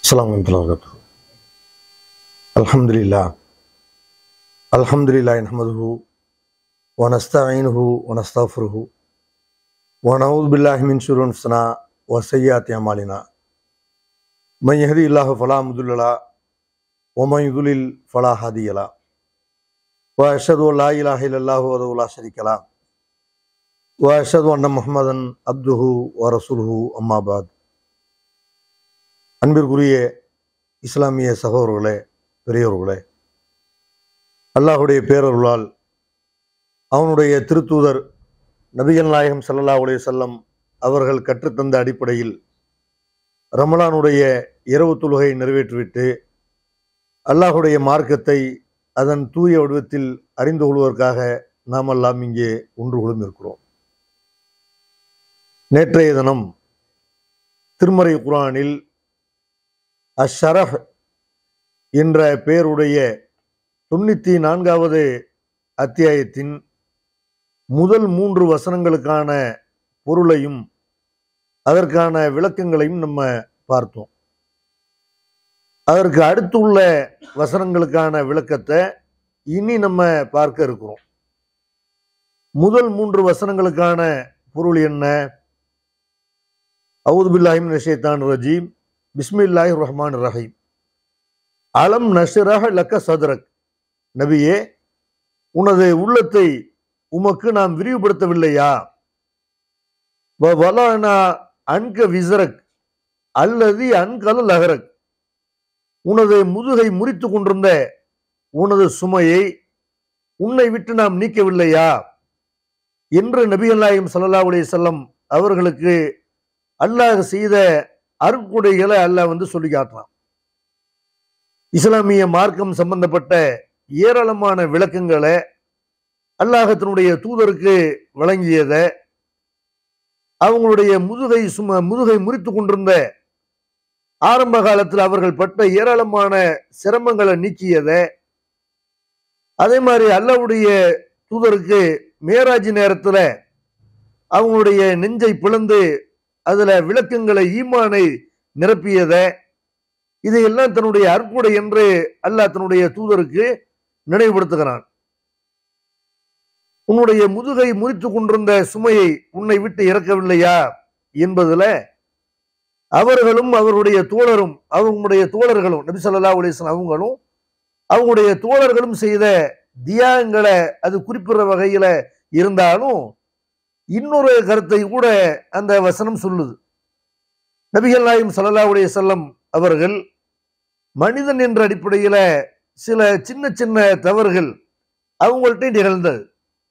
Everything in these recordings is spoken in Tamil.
السلام ورحمة الله وبركاته الحمد لله الحمد لله نحمده ونستعينه ونستغفره ونعوذ بالله من شرور أنفسنا وسيئات أعمالنا من يهدي الله فلا مضل له ومن يضلل فلا هادي له وأشهد أن لا إله إلا الله وحده لا شريك له وأشهد أن محمدا عبده ورسوله أما بعد அன்பிற்குரிய இஸ்லாமிய சகோதரர்களே பெரியவர்களே அல்லாஹுடைய பேரருளால் அவனுடைய திருத்தூதர் நபிகள் நாயகம் ஸல்லல்லாஹு அலைஹி வஸல்லம் அவர்கள் கற்றுத்தந்த அடிப்படையில் ரமலானுடைய இரவு தொழுகை நிறைவேற்றிவிட்டு அல்லாஹுடைய மார்க்கத்தை அதன் தூய வடிவத்தில் அறிந்து கொள்வதற்காக நாம் எல்லாம் இங்கே ஒன்று கொள்ளும் இருக்கிறோம் நேற்றைய தினம் திருமறை குரானில் அஷரஹ் என்ற பெயருடைய தொண்ணூற்றி நான்காவது அத்தியாயத்தின் முதல் மூன்று வசனங்களுக்கான பொருளையும் அதற்கான விளக்கங்களையும் நம்ம பார்த்தோம் அதற்கு அடுத்துள்ள வசனங்களுக்கான விளக்கத்தை இனி நம்ம பார்க்க இருக்கிறோம் முதல் மூன்று வசனங்களுக்கான பொருள் என்ன அவுது பில்லாஹிம் நிஷேத்தான் ரஜீம் பிஸ்மில்லாஹி ரஹ்மான் ரஹீம் அலம் நஷ்ரஹ லக்க சதுரக் நபியே உனது உள்ளத்தை உமக்கு நாம் விரிவுபடுத்தவில்லையா வ வலானா அன்க விசரக் அல்லது அன்கல லஹரக் உனது முதுகை முறித்து கொண்டிருந்த உனது சுமையை உன்னை விட்டு நாம் நீக்கவில்லையா என்று நபி அல்லாஹிம் சல்லா அலைஹி வஸல்லம் அவர்களுக்கு அல்லாஹ் செய்த அருட்கொடைகளை அல்லாஹ் வந்து சொல்லி காட்டுறான் இஸ்லாமிய மார்க்கம் சம்பந்தப்பட்ட ஏராளமான விளக்கங்களை அல்லாஹத்தினுடைய தூதருக்கு வழங்கியதை அவங்களுடைய முதுகை சும முதுகை முறித்து கொண்டிருந்த ஆரம்ப காலத்தில் அவர்கள் பட்ட ஏராளமான சிரமங்களை நீக்கியதை அதே மாதிரி அல்லாவுடைய தூதருக்கு மேராஜ் நேரத்தில் அவங்களுடைய நெஞ்சை பிளந்து அதுல விளக்கங்களை ஈமானை நிரப்பியத இதையெல்லாம் தன்னுடைய அற்புடை என்று அல்லாஹ் தன்னுடைய தூதருக்கு நினைவுபடுத்துகிறான் உன்னுடைய முதுகை முறித்து கொண்டிருந்த சுமையை உன்னை விட்டு இறக்கவில்லையா என்பதுல அவர்களும் அவருடைய தோழரும் அவங்களுடைய தோழர்களும் நபி சொல்லா அலிஸ்லாம் அவங்களும் அவங்களுடைய தோழர்களும் செய்த தியாகங்களை அது குறிப்பிடுற வகையில இருந்தாலும் இன்னொரு கருத்தை கூட அந்த வசனம் சொல்லுது நபிகள் நாயும் சல்லல்லாவுடைய செல்லம் அவர்கள் மனிதன் என்ற அடிப்படையில சில சின்ன சின்ன தவறுகள் அவங்கள்ட்ட நிகழ்ந்தது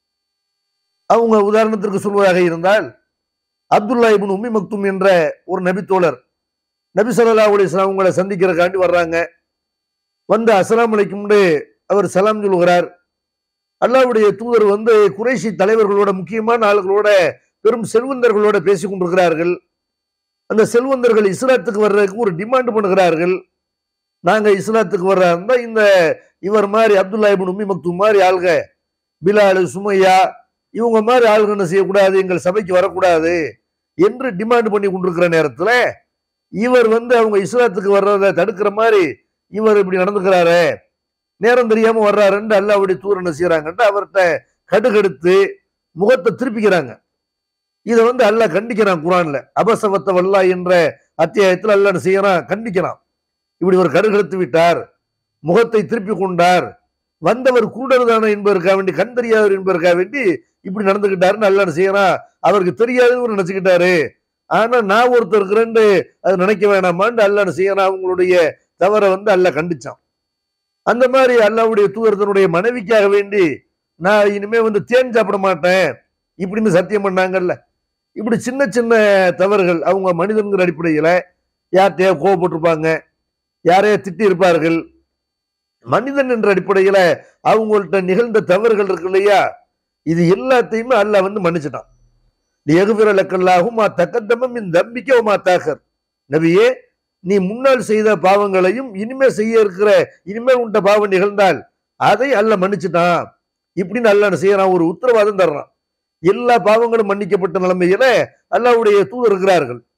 அவங்க உதாரணத்திற்கு சொல்வதாக இருந்தால் அப்துல்லா இபின் உம்மி மக்தும் என்ற ஒரு நபித்தோழர் நபி சொல்லா அலிஸ்லாம் அவங்களை சந்திக்கிறக்காண்டி வர்றாங்க வந்து அஸ்லாம் அலைக்கும்னு அவர் சலாம் சொல்கிறார் அல்லாவுடைய தூதர் வந்து குறைஷி தலைவர்களோட முக்கியமான ஆளுகளோட பெரும் செல்வந்தர்களோட பேசி கொண்டிருக்கிறார்கள் அந்த செல்வந்தர்கள் இஸ்லாத்துக்கு வர்றதுக்கு ஒரு டிமாண்ட் பண்ணுகிறார்கள் நாங்க இஸ்லாத்துக்கு வர்றா இந்த இவர் மாதிரி அப்துல்லா இபின் உம்மி மக்து மாதிரி ஆளுக பிலாலு சுமையா இவங்க மாதிரி ஆளுங்க என்ன செய்யக்கூடாது எங்கள் சபைக்கு வரக்கூடாது என்று டிமாண்ட் பண்ணி கொண்டிருக்கிற நேரத்துல இவர் வந்து அவங்க இஸ்லாத்துக்கு வர்றதை தடுக்கிற மாதிரி இவர் இப்படி நடந்துக்கிறாரு நேரம் தெரியாம வர்றாருன்னு அல்லாவுடைய தூர் என்ன செய்யறாங்கன்ட்டு அவர்கிட்ட கடுகெடுத்து முகத்தை திருப்பிக்கிறாங்க இதை வந்து அல்லாஹ் கண்டிக்கிறான் குரான்ல அபசவத்த வல்லா என்ற அத்தியாயத்தில் அல்லாஹ் என்ன செய்யறான் கண்டிக்கிறான் இப்படி ஒரு கடுகெடுத்து விட்டார் முகத்தை திருப்பி கொண்டார் வந்தவர் கூடர் தானே என்பதற்காக வேண்டி கண் தெரியாதவர் என்பதற்காக வேண்டி இப்படி நடந்துகிட்டாருன்னு அல்லாஹ் செய்யறான் அவருக்கு தெரியாதவர் நினைச்சுக்கிட்டாரு ஆனா நான் ஒருத்தர் இருக்கிறேன்னு அது நினைக்க வேணாமான்னு அல்லாஹ் செய்யறான் அவங்களுடைய தவறை வந்து அல்லாஹ் கண்டிச்சான் அந்த மாதிரி அல்லாவுடைய தூதரத்தினுடைய மனைவிக்காக வேண்டி நான் இனிமே வந்து தேன் சாப்பிட மாட்டேன் இப்படின்னு சத்தியம் பண்ணாங்கல்ல இப்படி சின்ன சின்ன தவறுகள் அவங்க மனிதன்கிற அடிப்படையில யார்கிட்டயோ கோவப்பட்டிருப்பாங்க யாரையோ திட்டி இருப்பார்கள் மனிதன் என்ற அடிப்படையில அவங்கள்ட்ட நிகழ்ந்த தவறுகள் இருக்கு இல்லையா இது எல்லாத்தையுமே அல்லாஹ் வந்து மன்னிச்சிட்டான் எகுவிரலக்கல்லாகும் தக்கத்தமும் இந்த தம்பிக்க மா தாக்கர் நபியே நீ முன்னால் செய்த பாவங்களையும் இனிமே செய்ய இருக்கிற இனிமே உண்ட பாவம் நிகழ்ந்தால் அதை அல்ல மன்னிச்சுட்டான் இப்படின்னு அல்ல செய்யறான் ஒரு உத்தரவாதம் தர்றான் எல்லா பாவங்களும் மன்னிக்கப்பட்ட நிலைமையில அல்லாவுடைய தூதர் இருக்கிறார்கள்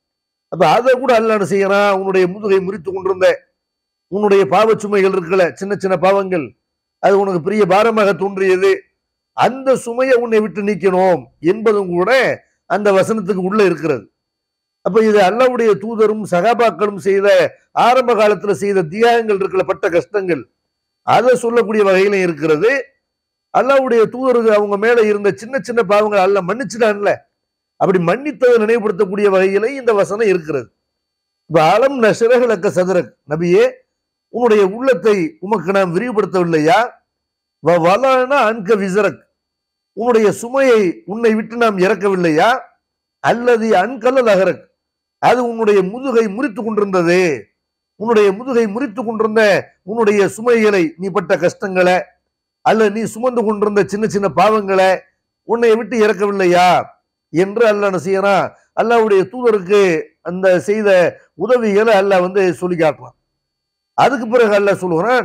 அப்ப அதை கூட அல்ல என்ன செய்யறான் உன்னுடைய முதுகை முறித்து கொண்டிருந்த உன்னுடைய பாவச் சுமைகள் இருக்கல சின்ன சின்ன பாவங்கள் அது உனக்கு பெரிய பாரமாக தோன்றியது அந்த சுமையை உன்னை விட்டு நீக்கணும் என்பதும் கூட அந்த வசனத்துக்கு உள்ள இருக்கிறது அப்ப இது அல்லாவுடைய தூதரும் சகாபாக்களும் செய்த ஆரம்ப காலத்துல செய்த தியாகங்கள் இருக்கல பட்ட கஷ்டங்கள் அதை சொல்லக்கூடிய வகையில இருக்கிறது அல்லாவுடைய தூதருக்கு அவங்க மேல இருந்த சின்ன சின்ன பாவங்கள் அல்ல மன்னிச்சிடான்ல அப்படி மன்னித்ததை நினைவுபடுத்தக்கூடிய வகையில இந்த வசனம் இருக்கிறது இப்ப அலம் நசிரகலக்க சதுரக் நபியே உன்னுடைய உள்ளத்தை உமக்கு நாம் விரிவுபடுத்தவில்லையா வ- வலானா அன்க விசரக் உன்னுடைய சுமையை உன்னை விட்டு நாம் இறக்கவில்லையா அல்லது அன்கல்ல நகரக் அது உன்னுடைய முதுகை முறித்து கொண்டிருந்தது உன்னுடைய முதுகை முறித்து கொண்டிருந்த உன்னுடைய சுமைகளை நீ பட்ட கஷ்டங்களை அல்லது நீ சுமந்து கொண்டிருந்த சின்ன சின்ன பாவங்களை உன்னை விட்டு இறக்கவில்லையா என்று அல்லாஹ் என்ன செய்யறான் அல்லாஹ்வுடைய தூதருக்கு அந்த செய்த உதவிகளை அல்லாஹ் வந்து சொல்லி காட்டலாம் அதுக்கு பிறகு அல்லாஹ் சொல்லுகிறான்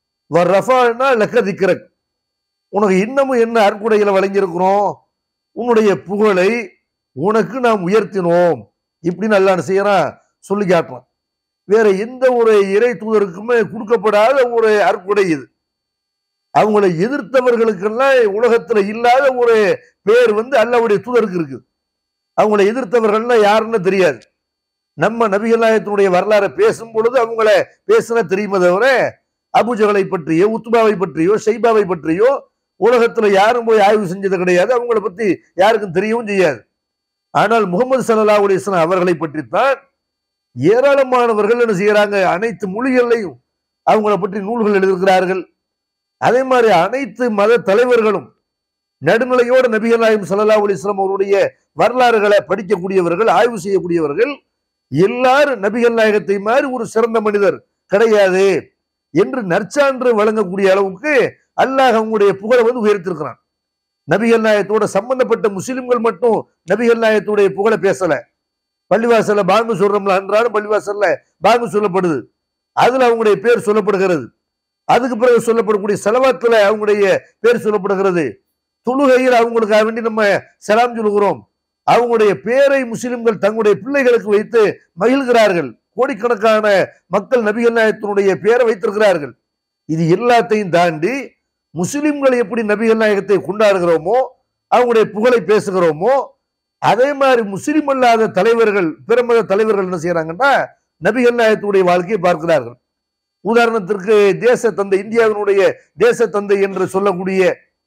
ரஃபானா லக்க திக்கிறக் உனக்கு இன்னமும் என்ன அற்புடைகளை வழங்கியிருக்கிறோம் உன்னுடைய புகழை உனக்கு நாம் உயர்த்தினோம் இப்படின்னு அல்லாஹ் என்ன செய்யறான் சொல்லி காட்டலாம் வேற எந்த ஒரு இறை தூதருக்குமே கொடுக்கப்படாத ஒரு அற்புடை இது அவங்களை எதிர்த்தவர்களுக்கெல்லாம் உலகத்துல இல்லாத ஒரு பேர் வந்து அல்லாவுடைய தூதருக்கு இருக்குது அவங்களை எதிர்த்தவர்கள்லாம் யாருன்னு தெரியாது நம்ம நபிகள்நாயகத்தினுடைய வரலாறை பேசும் பொழுது அவங்கள பேசினா தெரியுமே தவிர அபுஜகளை பற்றியோ உத்துபாவை பற்றியோ ஷைபாவை பற்றியோ உலகத்துல யாரும் போய் ஆய்வு செஞ்சது கிடையாது அவங்கள பத்தி யாருக்கும் தெரியவும் செய்யாது ஆனால் முகமது சல்லா அலிஸ்லாம் அவர்களை பற்றித்தான் ஏராளமானவர்கள் என்ன செய்யறாங்க அனைத்து மொழிகள்லையும் அவங்கள பற்றி நூல்கள் எழுதியிருக்கிறார்கள் அதே மாதிரி அனைத்து மத தலைவர்களும் நடுநிலையோடு நபிகள் நாயகம் சல்லா அலிஸ்லாம் அவருடைய வரலாறுகளை படிக்கக்கூடியவர்கள் ஆய்வு செய்யக்கூடியவர்கள் எல்லாரும் நபிகள் நாயகத்தை மாதிரி ஒரு சிறந்த மனிதர் கிடையாது என்று நற்சான்று வழங்கக்கூடிய அளவுக்கு அல்லாஹ் அவங்களுடைய புகழை வந்து உயர்த்திருக்கிறான் நபிகள் நாயகத்தோட சம்பந்தப்பட்ட முஸ்லிம்கள் மட்டும் நபிகள் நாயகத்துடைய புகழை பேசல பள்ளிவாசல்ல பாங்கு சொல்றோம்ல அன்றாடம் பள்ளிவாசல்ல பாங்கு சொல்லப்படுது அதுல அவங்களுடைய பேர் சொல்லப்படுகிறது அதுக்கு பிறகு சொல்லப்படக்கூடிய செலவாத்துல அவங்களுடைய பேர் சொல்லப்படுகிறது தொழுகையில் அவங்களுக்காக வேண்டி நம்ம செலாம் சொல்கிறோம் அவங்களுடைய பேரை முஸ்லிம்கள் தங்களுடைய பிள்ளைகளுக்கு வைத்து மகிழ்கிறார்கள் கோடிக்கணக்கான மக்கள் நபிகள் நாயகத்தினுடைய பேரை வைத்திருக்கிறார்கள் இது எல்லாத்தையும் தாண்டி முஸ்லிம்கள் எப்படி நபிகள் நாயகத்தை கொண்டாடுகிறோமோ அவங்களுடைய புகழை பேசுகிறோமோ அதே மாதிரி முஸ்லிம் அல்லாத தலைவர்கள் பிற மத தலைவர்கள் என்ன செய்யறாங்கன்னா நபிகள் நாயகத்துடைய வாழ்க்கையை பார்க்கிறார்கள் உதாரணத்திற்கு தேச தந்தை இந்தியாவினுடைய தேச தந்தை என்று சொல்லக்கூடிய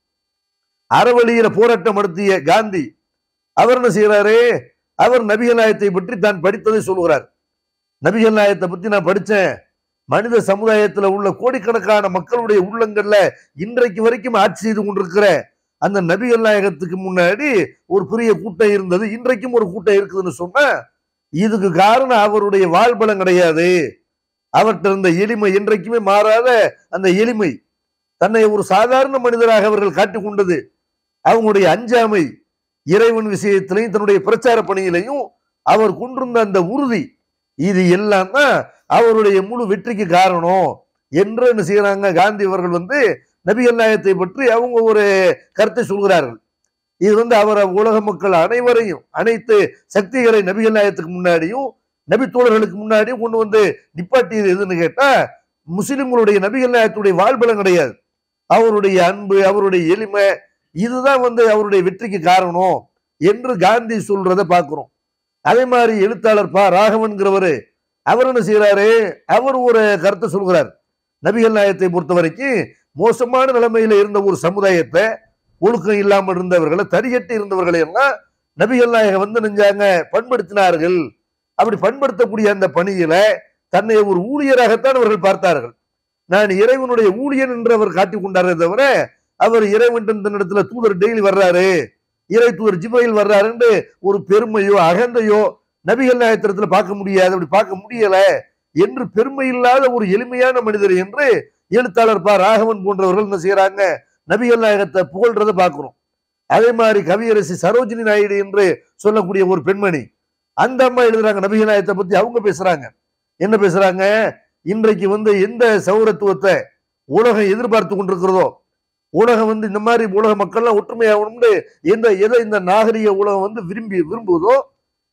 அறவழியில போராட்டம் நடத்திய காந்தி அவர் என்ன செய்யறாரு அவர் நபிகள் நாயகத்தை பற்றி தான் படித்ததை சொல்லுகிறார் நபிகள் நாயகத்தை பத்தி நான் படிச்சேன் மனித சமுதாயத்துல உள்ள கோடிக்கணக்கான மக்களுடைய உள்ளங்கள்ல இன்றைக்கு வரைக்கும் ஆட்சி செய்து கொண்டிருக்கிற அந்த நபிகள் நாயகத்துக்கு முன்னாடி ஒரு பெரிய கூட்டம் இருந்தது இன்றைக்கும் ஒரு கூட்டம் இருக்குதுன்னு சொன்னா இதுக்கு காரணம் அவருடைய வாழ்பலம் கிடையாது அவர்கிட்ட இருந்த எளிமை என்றைக்குமே மாறாத அந்த எளிமை தன்னை ஒரு சாதாரண மனிதராக அவர்கள் காட்டிக் கொண்டது அவங்களுடைய அஞ்சாமை இறைவன் விஷயத்திலையும் தன்னுடைய பிரச்சார பணியிலையும் அவர் கொண்டிருந்த அந்த உறுதி இது எல்லாம் தான் அவருடைய முழு வெற்றிக்கு காரணம் என்று என்ன செய்யறாங்க காந்தி அவர்கள் வந்து நபிகள் நாயகத்தை பற்றி அவங்க ஒரு கருத்தை சொல்கிறார்கள் இது வந்து அவர் உலக மக்கள் அனைவரையும் அனைத்து சக்திகளை நபிகள் நாயகத்துக்கு முன்னாடியும் நபி தோழர்களுக்கு முன்னாடியும் கொண்டு வந்து நிப்பாட்டியது எதுன்னு கேட்டா முஸ்லிம்களுடைய நபிகள் நாயகத்துடைய வாழ்பலம் கிடையாது அவருடைய அன்பு அவருடைய எளிமை இதுதான் வந்து அவருடைய வெற்றிக்கு காரணம் என்று காந்தி சொல்றதை பார்க்கிறோம் அதே மாதிரி எழுத்தாளர் பா ராகவன்கிறவரு அவர் என்ன செய்யறாரு அவர் ஒரு கருத்தை சொல்கிறார் நபிகள் நாயகத்தை பொறுத்த வரைக்கும் மோசமான நிலைமையில இருந்த ஒரு சமுதாயத்தை ஒழுக்கம் இல்லாமல் இருந்தவர்களை தறியட்டு இருந்தவர்களை எல்லாம் நபிகள் நாயகம் வந்து நெஞ்சாங்க பண்படுத்தினார்கள் அப்படி பண்படுத்தக்கூடிய அந்த பணியில தன்னை ஒரு ஊழியராகத்தான் அவர்கள் பார்த்தார்கள் நான் இறைவனுடைய ஊழியன் என்று அவர் காட்டிக் கொண்டாரே தவிர அவர் இறைவன் தன்னிடத்துல தூதர் டெய்லி வர்றாரு இறை தூதர் ஜிப்ரையில் வர்றாருன்னு ஒரு பெருமையோ அகந்தையோ நபிகள் நாயகத்திரத்துல பார்க்க முடியாது அப்படி பார்க்க முடியல என்று பெருமை இல்லாத ஒரு எளிமையான மனிதர் என்று எழுத்தாளர் பா ராகவன் போன்றவர்கள் என்ன செய்யறாங்க நபிகள் நாயகத்தை புகழ்றதை பார்க்கிறோம் அதே மாதிரி கவியரசி சரோஜினி நாயுடு என்று சொல்லக்கூடிய ஒரு பெண்மணி அந்த அம்மா எழுதுறாங்க நபிகள் நாயகத்தை பத்தி அவங்க பேசுறாங்க என்ன பேசுறாங்க இன்றைக்கு வந்து எந்த சௌரத்துவத்தை உலகம் எதிர்பார்த்து கொண்டிருக்கிறதோ உலகம் வந்து இந்த மாதிரி உலக மக்கள்லாம் ஒற்றுமையாகணும்னு எந்த எதை இந்த நாகரிக உலகம் வந்து விரும்பி விரும்புவதோ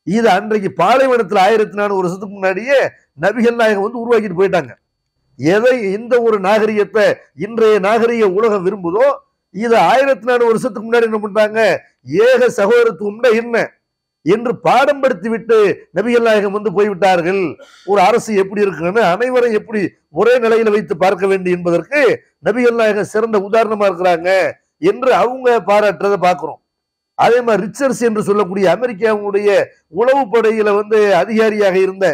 இது அன்றைக்கு பாலைவனத்துல ஆயிரத்தி நானூறு வருஷத்துக்கு முன்னாடியே நபிகள் நாயகம் வந்து உருவாக்கிட்டு போயிட்டாங்க எதை எந்த ஒரு நாகரிகத்தை இன்றைய நாகரிக உலகம் விரும்புதோ இது ஆயிரத்தி நானூறு வருஷத்துக்கு முன்னாடி என்ன பண்றாங்க ஏக சகோதரத்துவம்னா என்ன என்று பாடம் படுத்தி விட்டு நபிகள் நாயகம் வந்து போய்விட்டார்கள் ஒரு அரசு எப்படி இருக்குன்னு அனைவரும் எப்படி ஒரே நிலையில வைத்து பார்க்க வேண்டும் என்பதற்கு நபிகள் நாயகம் சிறந்த உதாரணமா இருக்கிறாங்க என்று அவங்க பாராட்டுறதை பார்க்கிறோம் அதே மாதிரி ரிச்சர்ஸ் என்று சொல்லக்கூடிய அமெரிக்காவுடைய உளவு படையில வந்து அதிகாரியாக இருந்த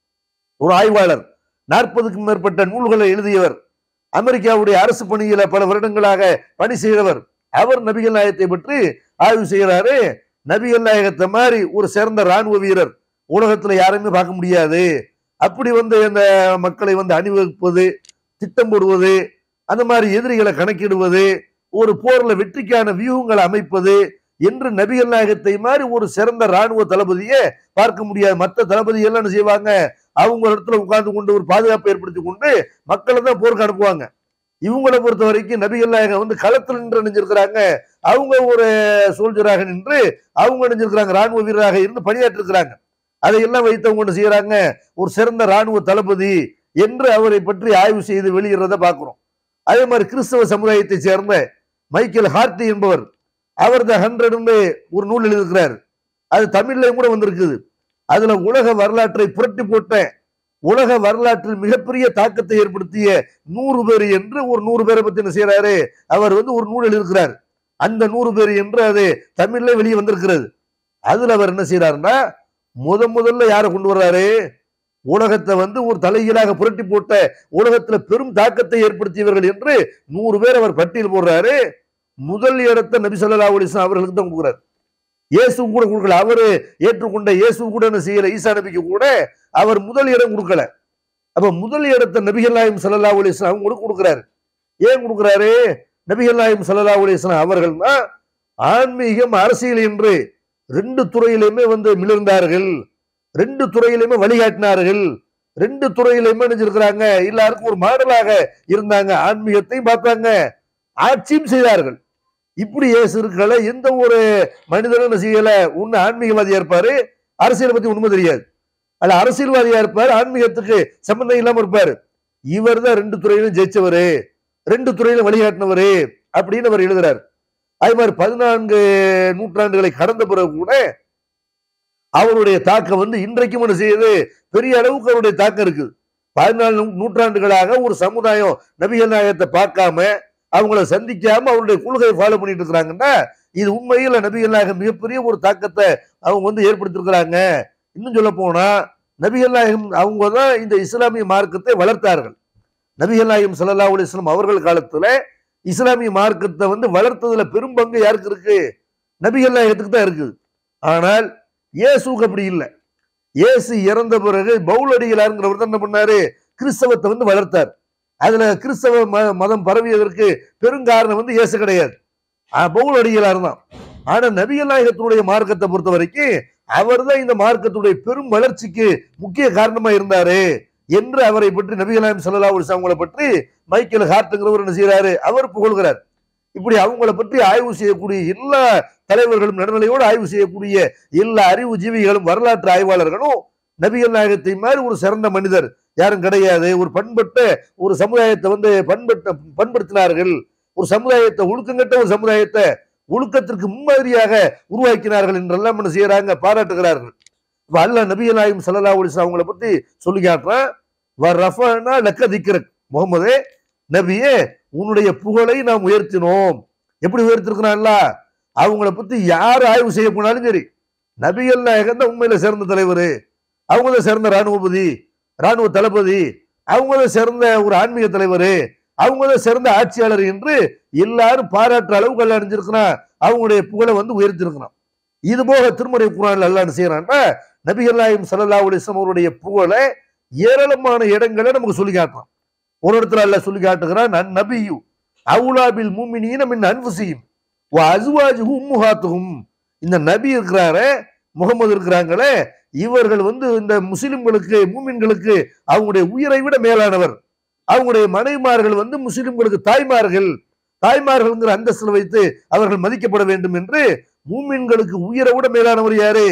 ஒரு ஆய்வாளர் நாற்பதுக்கும் மேற்பட்ட நூல்களை எழுதியவர் அமெரிக்காவுடைய அரசு பணியில பல வருடங்களாக பணி செய்தவர் அவர் நபிகள் நாயகத்தை பற்றி ஆய்வு செய்கிறாரு நபிகள் நாயகத்தை மாதிரி ஒரு சிறந்த ராணுவ வீரர் உலகத்துல யாருமே பார்க்க முடியாது அப்படி வந்து இந்த மக்களை வந்து அணிவகுப்பது திட்டம் போடுவது அந்த மாதிரி எதிரிகளை கணக்கிடுவது ஒரு போர்ல வெற்றிக்கான வியூகங்களை அமைப்பது என்று நபிகள் நாயகத்தை மாதிரி ஒரு சிறந்த ராணுவ தளபதியை பார்க்க முடியாது மற்ற தளபதி எல்லாம் என்ன செய்வாங்க அவங்க இடத்துல உட்கார்ந்து கொண்டு ஒரு பாதுகாப்பை ஏற்படுத்தி கொண்டு மக்களை தான் போருக்கு அனுப்புவாங்க இவங்களை பொறுத்த வரைக்கும் நபிகள் நாயகம் வந்து களத்தில் நின்று நினைஞ்சிருக்கிறாங்க அவங்க ஒரு சோல்ஜராக நின்று அவங்க நினைஞ்சிருக்கிறாங்க ராணுவ வீரராக இருந்து பணியாற்றிருக்கிறாங்க அதையெல்லாம் வைத்தவங்க என்ன செய்யறாங்க ஒரு சிறந்த ராணுவ தளபதி என்று அவரை பற்றி ஆய்வு செய்து வெளியிடுறத பார்க்கிறோம் அதே மாதிரி கிறிஸ்தவ சமுதாயத்தை சேர்ந்த மைக்கேல் ஹார்டி என்பவர் அவர் த ஹண்ட்ரட்னு ஒரு நூல் எழுதியிருக்கிறார் அது தமிழ்லையும் கூட வந்திருக்குது அதுல உலக வரலாற்றை புரட்டி போட்ட உலக வரலாற்றில் மிகப்பெரிய தாக்கத்தை ஏற்படுத்திய நூறு பேர் என்று ஒரு நூறு பேரை பத்தி என்ன செய்யறாரு அவர் வந்து ஒரு நூல் எழுதியிருக்கிறார் அந்த நூறு பேர் என்று அது தமிழ்ல வெளியே வந்திருக்கிறது அதுல அவர் என்ன செய்யறாருன்னா முத முதல்ல யாரை கொண்டு வர்றாரு உலகத்தை வந்து ஒரு தலைகீழாக புரட்டி போட்ட உலகத்துல பெரும் தாக்கத்தை ஏற்படுத்தியவர்கள் என்று நூறு பேர் அவர் பட்டியல் போடுறாரு முதல் இடத்தை நபி ஸல்லல்லாஹு அலைஹி வஸல்லம் அவர்களுக்கு தான் கொடுக்குறாரு இயேசு கூட கொடுக்கல அவரு ஏற்றுக்கொண்ட இயேசு கூட என்ன செய்யல ஈசா நபிக்கு கூட அவர் முதல் இடம் கொடுக்கல அப்ப முதல் இடத்தை நபிகள் நாயம் ஸல்லல்லாஹு அலைஹி வஸல்லம் அவங்களுக்கு கொடுக்குறாரு ஏன் கொடுக்குறாரு நபிகள் நாயம் ஸல்லல்லாஹு அலைஹி வஸல்லம் அவர்கள் தான் ஆன்மீகம் அரசியல் என்று ரெண்டு துறையிலுமே வந்து மிளர்ந்தார்கள் ரெண்டு துறையிலுமே வழிகாட்டினார்கள் ரெண்டு துறையிலுமே நினைச்சிருக்கிறாங்க எல்லாருக்கும் ஒரு மாடலாக இருந்தாங்க ஆன்மீகத்தையும் பார்த்தாங்க ஆட்சியும் செய்தார்கள் இப்படி இயேசு இருக்கல எந்த ஒரு மனிதனும் என்ன செய்யல உன்னை ஆன்மீகவாதியா இருப்பாரு அரசியலை பத்தி உண்மை தெரியாது அல்ல அரசியல்வாதியா இருப்பாரு ஆன்மீகத்துக்கு சம்பந்தம் இல்லாம இருப்பாரு இவர் தான் ரெண்டு துறையிலும் ஜெயிச்சவரு ரெண்டு துறையிலும் வழிகாட்டினவரு அப்படின்னு அவர் எழுதுறாரு அதே மாதிரி பதினான்கு நூற்றாண்டுகளை கடந்த பிறகு கூட அவருடைய தாக்கம் வந்து இன்றைக்கும் என்ன செய்யுது பெரிய அளவுக்கு அவருடைய தாக்கம் இருக்குது பதினாலு நூ- நூற்றாண்டுகளாக ஒரு சமுதாயம் நபிகள் நாயகத்தை பார்க்காம அவங்கள சந்திக்காம அவருடைய கொள்கையை ஃபாலோ பண்ணிட்டு இருக்கிறாங்கன்னா இது உண்மையில நபிகள் நாயகம் மிகப்பெரிய ஒரு தாக்கத்தை அவங்க வந்து ஏற்படுத்திருக்கிறாங்க இன்னும் சொல்ல போனா நபிகள் நாயகம் அவங்க தான் இந்த இஸ்லாமிய மார்க்கத்தை வளர்த்தார்கள் நபிகள் நாயகம் ஸல்லல்லாஹு அலைஹி வஸல்லம் அவர்கள் காலத்துல இஸ்லாமிய மார்க்கத்தை வந்து வளர்த்ததுல பெரும் பங்கு யாருக்கு இருக்கு நபிகள் நாயகத்துக்கு தான் இருக்குது ஆனால் இயேசுக்கு அப்படி இல்லை இயேசு இறந்த பிறகு பவுலடிகளாருங்கிறவர் தான் என்ன பண்ணாரு கிறிஸ்தவத்தை வந்து வளர்த்தார் அதுல கிறிஸ்தவ ம- மதம் பரவியதற்கு பெருங்காரணம் வந்து இயேசு கிடையாது ஆஹ் பவுலடிகளார் தான் ஆனா நபிகள் நாயகத்தினுடைய மார்க்கத்தை பொறுத்த வரைக்கும் அவர் தான் இந்த மார்க்கத்துடைய பெரும் வளர்ச்சிக்கு முக்கிய காரணமா இருந்தாரு என்று அவரை பற்றி நபிகள் நாயகம் ஸல்லல்லாஹு அலைஹி வஸல்லம் அவங்களை பற்றி மைக்கேல் ஹார்ட்ங்கிறவர் என்ன செய்யறாரு அவர் புகழ்கிறார் இப்படி அவங்கள பற்றி ஆய்வு செய்யக்கூடிய எல்லா தலைவர்களும் நடுநிலையோடு ஆய்வு செய்யக்கூடிய எல்லா அறிவு ஜீவிகளும் வரலாற்று ஆய்வாளர்களும் நபிகள் நாயகத்தை மாதிரி ஒரு சிறந்த மனிதர் யாரும் கிடையாது ஒரு பண்பட்ட ஒரு சமுதாயத்தை வந்து பண்பட்ட பண்படுத்தினார்கள் ஒரு சமுதாயத்தை ஒழுக்கங்கட்ட ஒரு சமுதாயத்தை ஒழுக்கத்திற்கு முன்மாதிரியாக உருவாக்கினார்கள் என்றெல்லாம் என்ன செய்யறாங்க பாராட்டுகிறார்கள் இப்ப அல்லாஹ் நபிகள் நாயகம் ஸல்லல்லாஹு அலைஹி வஸல்லம் அவங்கள பத்தி சொல்லி காட்டுறான் வ ரஃபனா லக்க திக்ரக் முகமதே நபியே உன்னுடைய புகழை நாம் உயர்த்தினோம் எப்படி உயர்த்திருக்கிறான்ல அவங்கள பத்தி யார் ஆய்வு செய்ய போனாலும் சரி நபிகள் நாயகம் தான் உண்மையில சிறந்த தலைவர் அவங்க தான் சிறந்த ராணுவபதி ராணுவ தளபதி அவங்க தான் சிறந்த ஒரு ஆன்மீக தலைவர் அவங்க தான் சிறந்த ஆட்சியாளர் என்று எல்லாரும் பாராட்டுற அளவுக்கு எல்லாம் அணிஞ்சிருக்கிறான் அவங்களுடைய புகழை வந்து உயர்த்திருக்கிறான் இது போக திருமறை குரான் எல்லாம் என்ன செய்யறான்னா நபிகள் நாயகம் ஸல்லல்லாஹு அலைஹி வஸல்லம் அவருடைய புகழை ஏராளமான இடங்களை நமக்கு சொல்லி காட்டுறான் ஒரு இடத்துல அல்லாஹ் சொல்லி காட்டுகிறான் நன் நபியு அவுலாபில் மூமினீன மின் அன்ஃபுசியும் வ அஸ்வாஜுஹு உம்முஹாத்துஹும் இந்த நபி இருக்கிறாரே முகமது இருக்கிறாங்களே இவர்கள் வந்து இந்த முஸ்லிம்களுக்கு மூமின்களுக்கு அவங்களுடைய உயிரை விட மேலானவர் அவங்களுடைய மனைவிமார்கள் வந்து முஸ்லிம்களுக்கு தாய்மார்கள் தாய்மார்கள்ங்கிற அந்தஸ்தில் வைத்து அவர்கள் மதிக்கப்பட வேண்டும் என்று மூமின்களுக்கு உயிரை விட மேலானவர் யாரு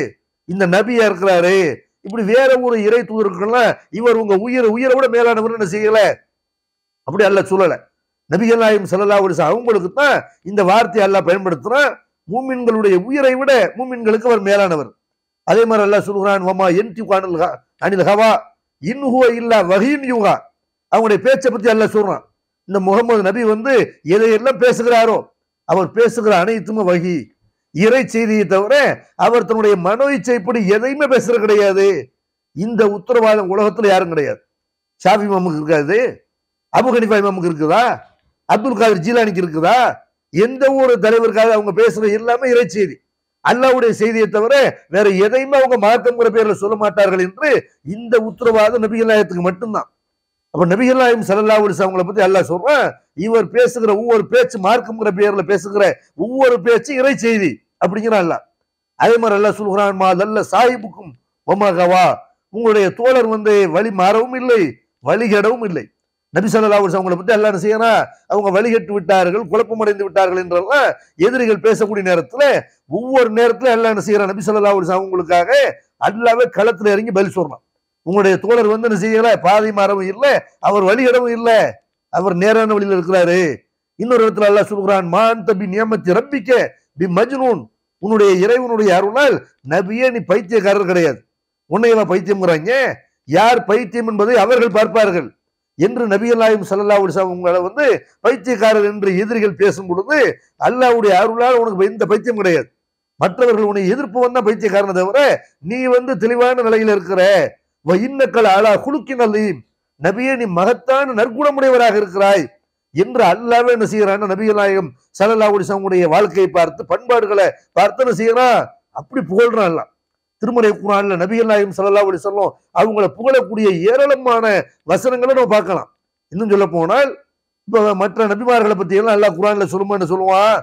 இந்த நபியா இருக்கிறாரு இப்படி வேற ஒரு இறை தூதர்கள்லாம் இவர் உங்க உயிர் உயிரை விட மேலானவர் என்ன செய்யல அப்படி அல்ல சொல்லல நபிகள் நாயம் சல்லா அவங்களுக்கு தான் இந்த வார்த்தையை அல்லாஹ் பயன்படுத்துறான் மூமின்களுடைய உயிரை விட மூமின்களுக்கு அவர் மேலானவர் அதே மாதிரி அல்லாஹ் சொல்கிறான் வமா என் அனில் ஹ- அனில் ஹவா இன்ஹுவ இல்லா வஹீன் யுகா அவங்களுடைய பேச்சை பத்தி அல்லாஹ் சொல்றான் இந்த முகமது நபி வந்து எதையெல்லாம் பேசுகிறாரோ அவர் பேசுகிற அனைத்துமே வகி இறை செய்தியை தவிர அவர் தன்னுடைய மனோ இச்சைப்படி எதையுமே பேசுறது கிடையாது இந்த உத்தரவாதம் உலகத்துல யாரும் கிடையாது ஷாஃபி மாமுக்கு இருக்காது அபு ஹனிஃபா இமாமுக்கு இருக்குதா அப்துல் காதர் ஜீலானிக்கு இருக்குதா எந்த ஒரு தலைவருக்காக அவங்க பேசுற எல்லாமே இறை செய்தி அல்லாவுடைய செய்தியை தவிர வேற எதையுமே அவங்க மார்க்கம்ங்கிற பேர்ல சொல்ல மாட்டார்கள் என்று இந்த உத்தரவாதம் நபிகள் நாயகத்துக்கு மட்டும்தான் அப்ப நபிகள் நாயம் சல்லா அவங்கள பத்தி அல்லாஹ் சொல்றான் இவர் பேசுகிற ஒவ்வொரு பேச்சு மார்க்கம்ங்கிற பேர்ல பேசுகிற ஒவ்வொரு பேச்சு இறை செய்தி அப்படிங்கிறான் அல்லாஹ் அதே மாதிரி அல்லாஹ் சொல்கிறான் மா நல்ல சாஹிபுக்கும் ஒமகவா உங்களுடைய தோழர் வந்து வழி மாறவும் இல்லை வழிகடவும் இல்லை நபி ஸல்லல்லாஹு அலைஹி அவங்களை பத்தி அல்லாஹ் என்ன செய்யறான் அவங்க வழிகட்டு விட்டார்கள் குழப்பமடைந்து விட்டார்கள் என்றெல்லாம் எதிரிகள் பேசக்கூடிய நேரத்துல ஒவ்வொரு நேரத்துல எல்லாம் என்ன செய்யறான் நபி ஸல்லல்லாஹு அலைஹி அவங்களுக்காக அல்லாவே களத்துல இறங்கி பதில் சொல்றான் உங்களுடைய தோழர் வந்து என்ன செய்யல பாதை மாறவும் இல்லை அவர் வழியிடவும் இல்லை அவர் நேரான வழியில இருக்கிறாரு இன்னொரு இடத்துல அல்லாஹ் சொல்கிறான் மான் தபி நியமத்தி ரப்பிக்க பி மஜ்னூன் உன்னுடைய இறைவனுடைய அருளால் நபியே நீ பைத்தியக்காரர் கிடையாது உன்னையவா பைத்தியம்ங்கிறாங்க யார் பைத்தியம் என்பதை அவர்கள் பார்ப்பார்கள் என்று நபிகள் நாயம் சல்லா உங்களை வந்து பைத்தியக்காரர் என்று எதிரிகள் பேசும் பொழுது அல்லாவுடைய அருளால் உனக்கு எந்த பைத்தியம் கிடையாது மற்றவர்கள் உன்னை எதிர்ப்பு வந்தா பைத்தியக்காரனை தவிர நீ வந்து தெளிவான நிலையில இருக்கிற வ இன்னக்கல் அலா குலுக்கின் அல்லீம் நபியே நீ மகத்தான நற்குணமுடையவராக இருக்கிறாய் என்று அல்லாவே என்ன செய்யறான் நபிகள் நாயகம் சல்லல்லா உடைய வாழ்க்கையை பார்த்து பண்பாடுகளை பார்த்து என்ன செய்யறான் அப்படி புகழ்றான் எல்லாம் திருமறை குரான்ல நபிகள் நாயகம் சல்லல்லா அலி சொல்லும் அவங்கள புகழக்கூடிய ஏராளமான வசனங்களை நம்ம பார்க்கலாம் இன்னும் சொல்ல போனால் இப்ப மற்ற நபிமார்களை பத்தி எல்லாம் அல்லாஹ் குரான்ல சொல்லுமா சொல்லுவான்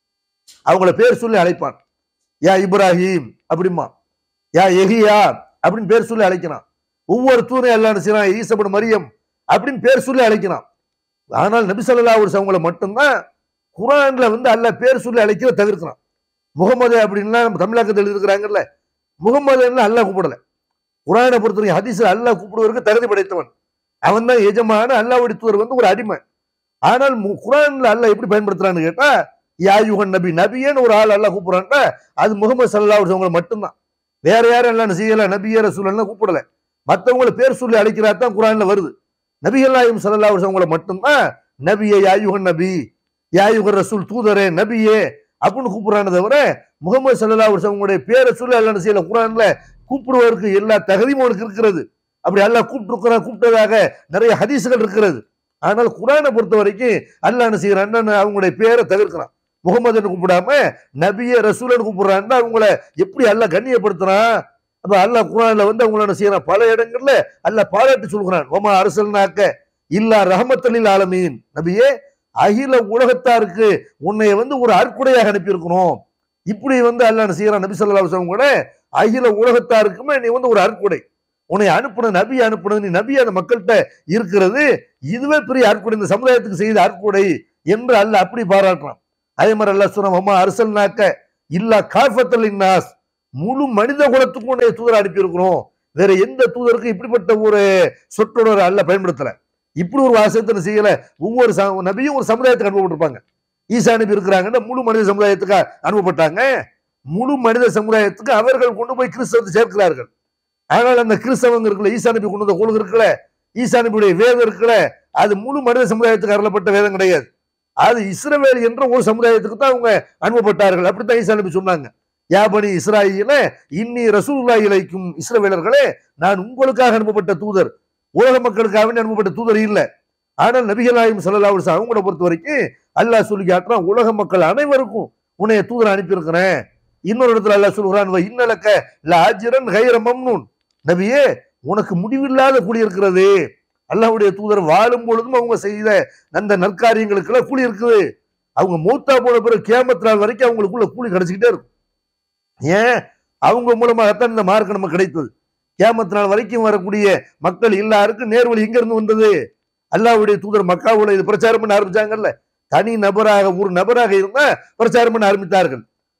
அவங்கள பேர் சொல்லி அழைப்பான் யா இப்ராஹிம் அப்படிமா யா எஹியா அப்படின்னு பேர் சொல்லி அழைக்கிறான் ஒவ்வொரு தூணை எல்லாம் என்ன செய்யறான் ஈசபன் மரியம் அப்படின்னு பேர் சொல்லி அழைக்கிறான் ஆனால் நபி ஸல்லல்லாஹு அலைஹி அவங்கள மட்டும்தான் குரான்ல வந்து அல்லாஹ் பேர் சொல்லி அழைக்கிற தவிர்க்கிறான் முகமது அப்படின்லாம் நம்ம தமிழாக்கத்தில் எழுதிருக்கிறாங்கல்ல முகமது அல்லாஹ் கூப்பிடல குரானை பொறுத்தவரைக்கும் ஹதீஸ்ல அல்லாஹ் கூப்பிடுவதற்கு தகுதி படைத்தவன் அவன் தான் எஜமான அல்லாஹ்வுடைய தூதர் வந்து ஒரு அடிமை ஆனால் மு- குரான்ல அல்லாஹ் எப்படி பயன்படுத்துறான்னு கேட்டா யாயுகன் நபி நபியேன்னு ஒரு ஆள் அல்லாஹ் கூப்பிடுறான்டா அது முகமது சல்லா அவங்களை மட்டும்தான் வேற யாரும் எல்லாம் செய்யல நபிய ரசூல்லாம் கூப்பிடல மற்றவங்கள பேர் சொல்லி அழைக்கிறா தான் குரான்ல வருது நபிகள் நாயும் சல்லா அவங்களை மட்டும்தான் நபியே யாயுகன் நபி யாயுகன் ரசூல் தூதரே நபியே அப்படின்னு கூப்பிடுறானே தவிர முகமது சல்லா அவங்களுடைய பேரை சொல்லி எல்லாம் செய்யல குரான்ல கூப்பிடுவதற்கு எல்லா தகுதியும் அவனுக்கு இருக்கிறது அப்படி அல்லாஹ் கூப்பிட்டு கூப்பிட்டதாக நிறைய ஹதீசுகள் இருக்கிறது ஆனால் குரானை பொறுத்த வரைக்கும் அல்லாஹ் என்ன செய்யறான் அவங்களுடைய பேரை தவிர்க்கிறான் முகமதுன்னு கூப்பிடாம நபிய ரசூலன்னு கூப்பிடுறான்னா அவங்கள எப்படி அல்லாஹ் கண்ணியப்படுத்துறான் அப்ப அல்லாஹ் குரான்ல வந்து அவங்கள என்ன செய்யறான் பல இடங்கள்ல அல்லாஹ் பாராட்டி சொல்கிறான் ஒமா அரசல்னாக்க இல்லா ரஹமத்தலில் ஆலமீன் நபியே அகில உலகத்தாருக்கு உன்னை வந்து ஒரு அற்குடையாக அனுப்பியிருக்கணும் இப்படி வந்து அல்லாஹ் என்ன செய்யறான் நபி ஸல்லல்லாஹு அலைஹி வஸல்லம் கூட அகில உலகத்தாருக்குமே நீ வந்து ஒரு அற்குடை உன்னை அனுப்புன நபி அனுப்புனது நீ நபி அந்த மக்கள்கிட்ட இருக்கிறது இதுவே பெரிய அற்குடை இந்த சமுதாயத்துக்கு செய்த அற்குடை என்று அல்லாஹ் அப்படி பாராட்டுறான் அதே மாதிரி அல்லாஹ் சொன்ன அம்மா அரசல்னாக்க இல்லா காஃபத்தல் நாஸ் முழு மனித குலத்துக்கும் உன்னை தூதர் அனுப்பியிருக்கிறோம் வேற எந்த தூதருக்கும் இப்படிப்பட்ட ஒரு சொற்றொடர் அல்ல பயன்படுத்தல இப்படி ஒரு வாசகத்தை செய்யல ஒவ்வொரு ச- நபியும் ஒரு சமுதாயத்துக்கு அனுப்பப்பட்டிருப்பாங்க ஈசா அனுப்பி இருக்கிறாங்கன்னா முழு மனித சமுதாயத்துக்கு அனுப்பப்பட்டாங்க முழு மனித சமுதாயத்துக்கு அவர்கள் கொண்டு போய் கிறிஸ்தவத்தை சேர்க்கிறார்கள் ஆனால் அந்த கிறிஸ்தவங்க இருக்குல்ல ஈசா நபி கொண்டு வந்த கொள்கை இருக்குல்ல ஈசா நபியுடைய வேதம் இருக்குல்ல அது முழு மனித சமுதாயத்துக்கு அருளப்பட்ட வேதம் கிடையாது அது இஸ்ரவேல் என்ற ஒரு சமுதாயத்துக்கு தான் அவங்க அனுப்பப்பட்டார்கள் அப்படித்தான் ஈசா நபி சொன்னாங்க யாபனி இஸ்ராயில இன்னி ரசூலுல்லா இலைக்கும் இஸ்ரவேலர்களே நான் உங்களுக்காக அனுப்பப்பட்ட தூதர் உலக மக்களுக்காக வேண்டி அனுப்பப்பட்ட தூதர் இல்ல ஆனால் நபிகள் நாயகம் ஸல்லல்லாஹு அலைஹி வஸல்லம் அவங்கள பொறுத்த வரைக்கும் அல்லாஹ் சொல்லி காட்டுறான் உலக மக்கள் அனைவருக்கும் உன்னை தூதர் அனுப்பியிருக்கிறேன் இன்னொரு இடத்துல அல்லாஹ் சொல்கிறான் "வ இன்னலக்க லாஜிரன் கைர மம்னூன் நபியே உனக்கு முடிவில்லாத கூலி இருக்கிறது அல்லாஹ்வுடைய தூதர் வாழும் பொழுதும் அவங்க செய்த அந்த நற்காரியங்களுக்கெல்லாம் கூலி இருக்குது அவங்க மூத்தா போன பிறகு கேமத்து நாள் வரைக்கும் அவங்களுக்குள்ள கூலி கிடைச்சிக்கிட்டே இருக்கும் ஏன் அவங்க மூலமாகத்தான் இந்த மார்க் நமக்கு கிடைத்தது கேமத்து நாள் வரைக்கும் வரக்கூடிய மக்கள் எல்லாருக்கும் நேர்வழி எங்க இருந்து வந்தது அல்லாஹ்வுடைய தூதர் மக்காவுல இது பிரச்சாரம் பண்ண ஆரம்பிச்சாங்கல்ல தனி நபராக ஒரு நபராக இருந்தா பிரச்சாரம் பண்ண ஆரம்பித்தார்கள்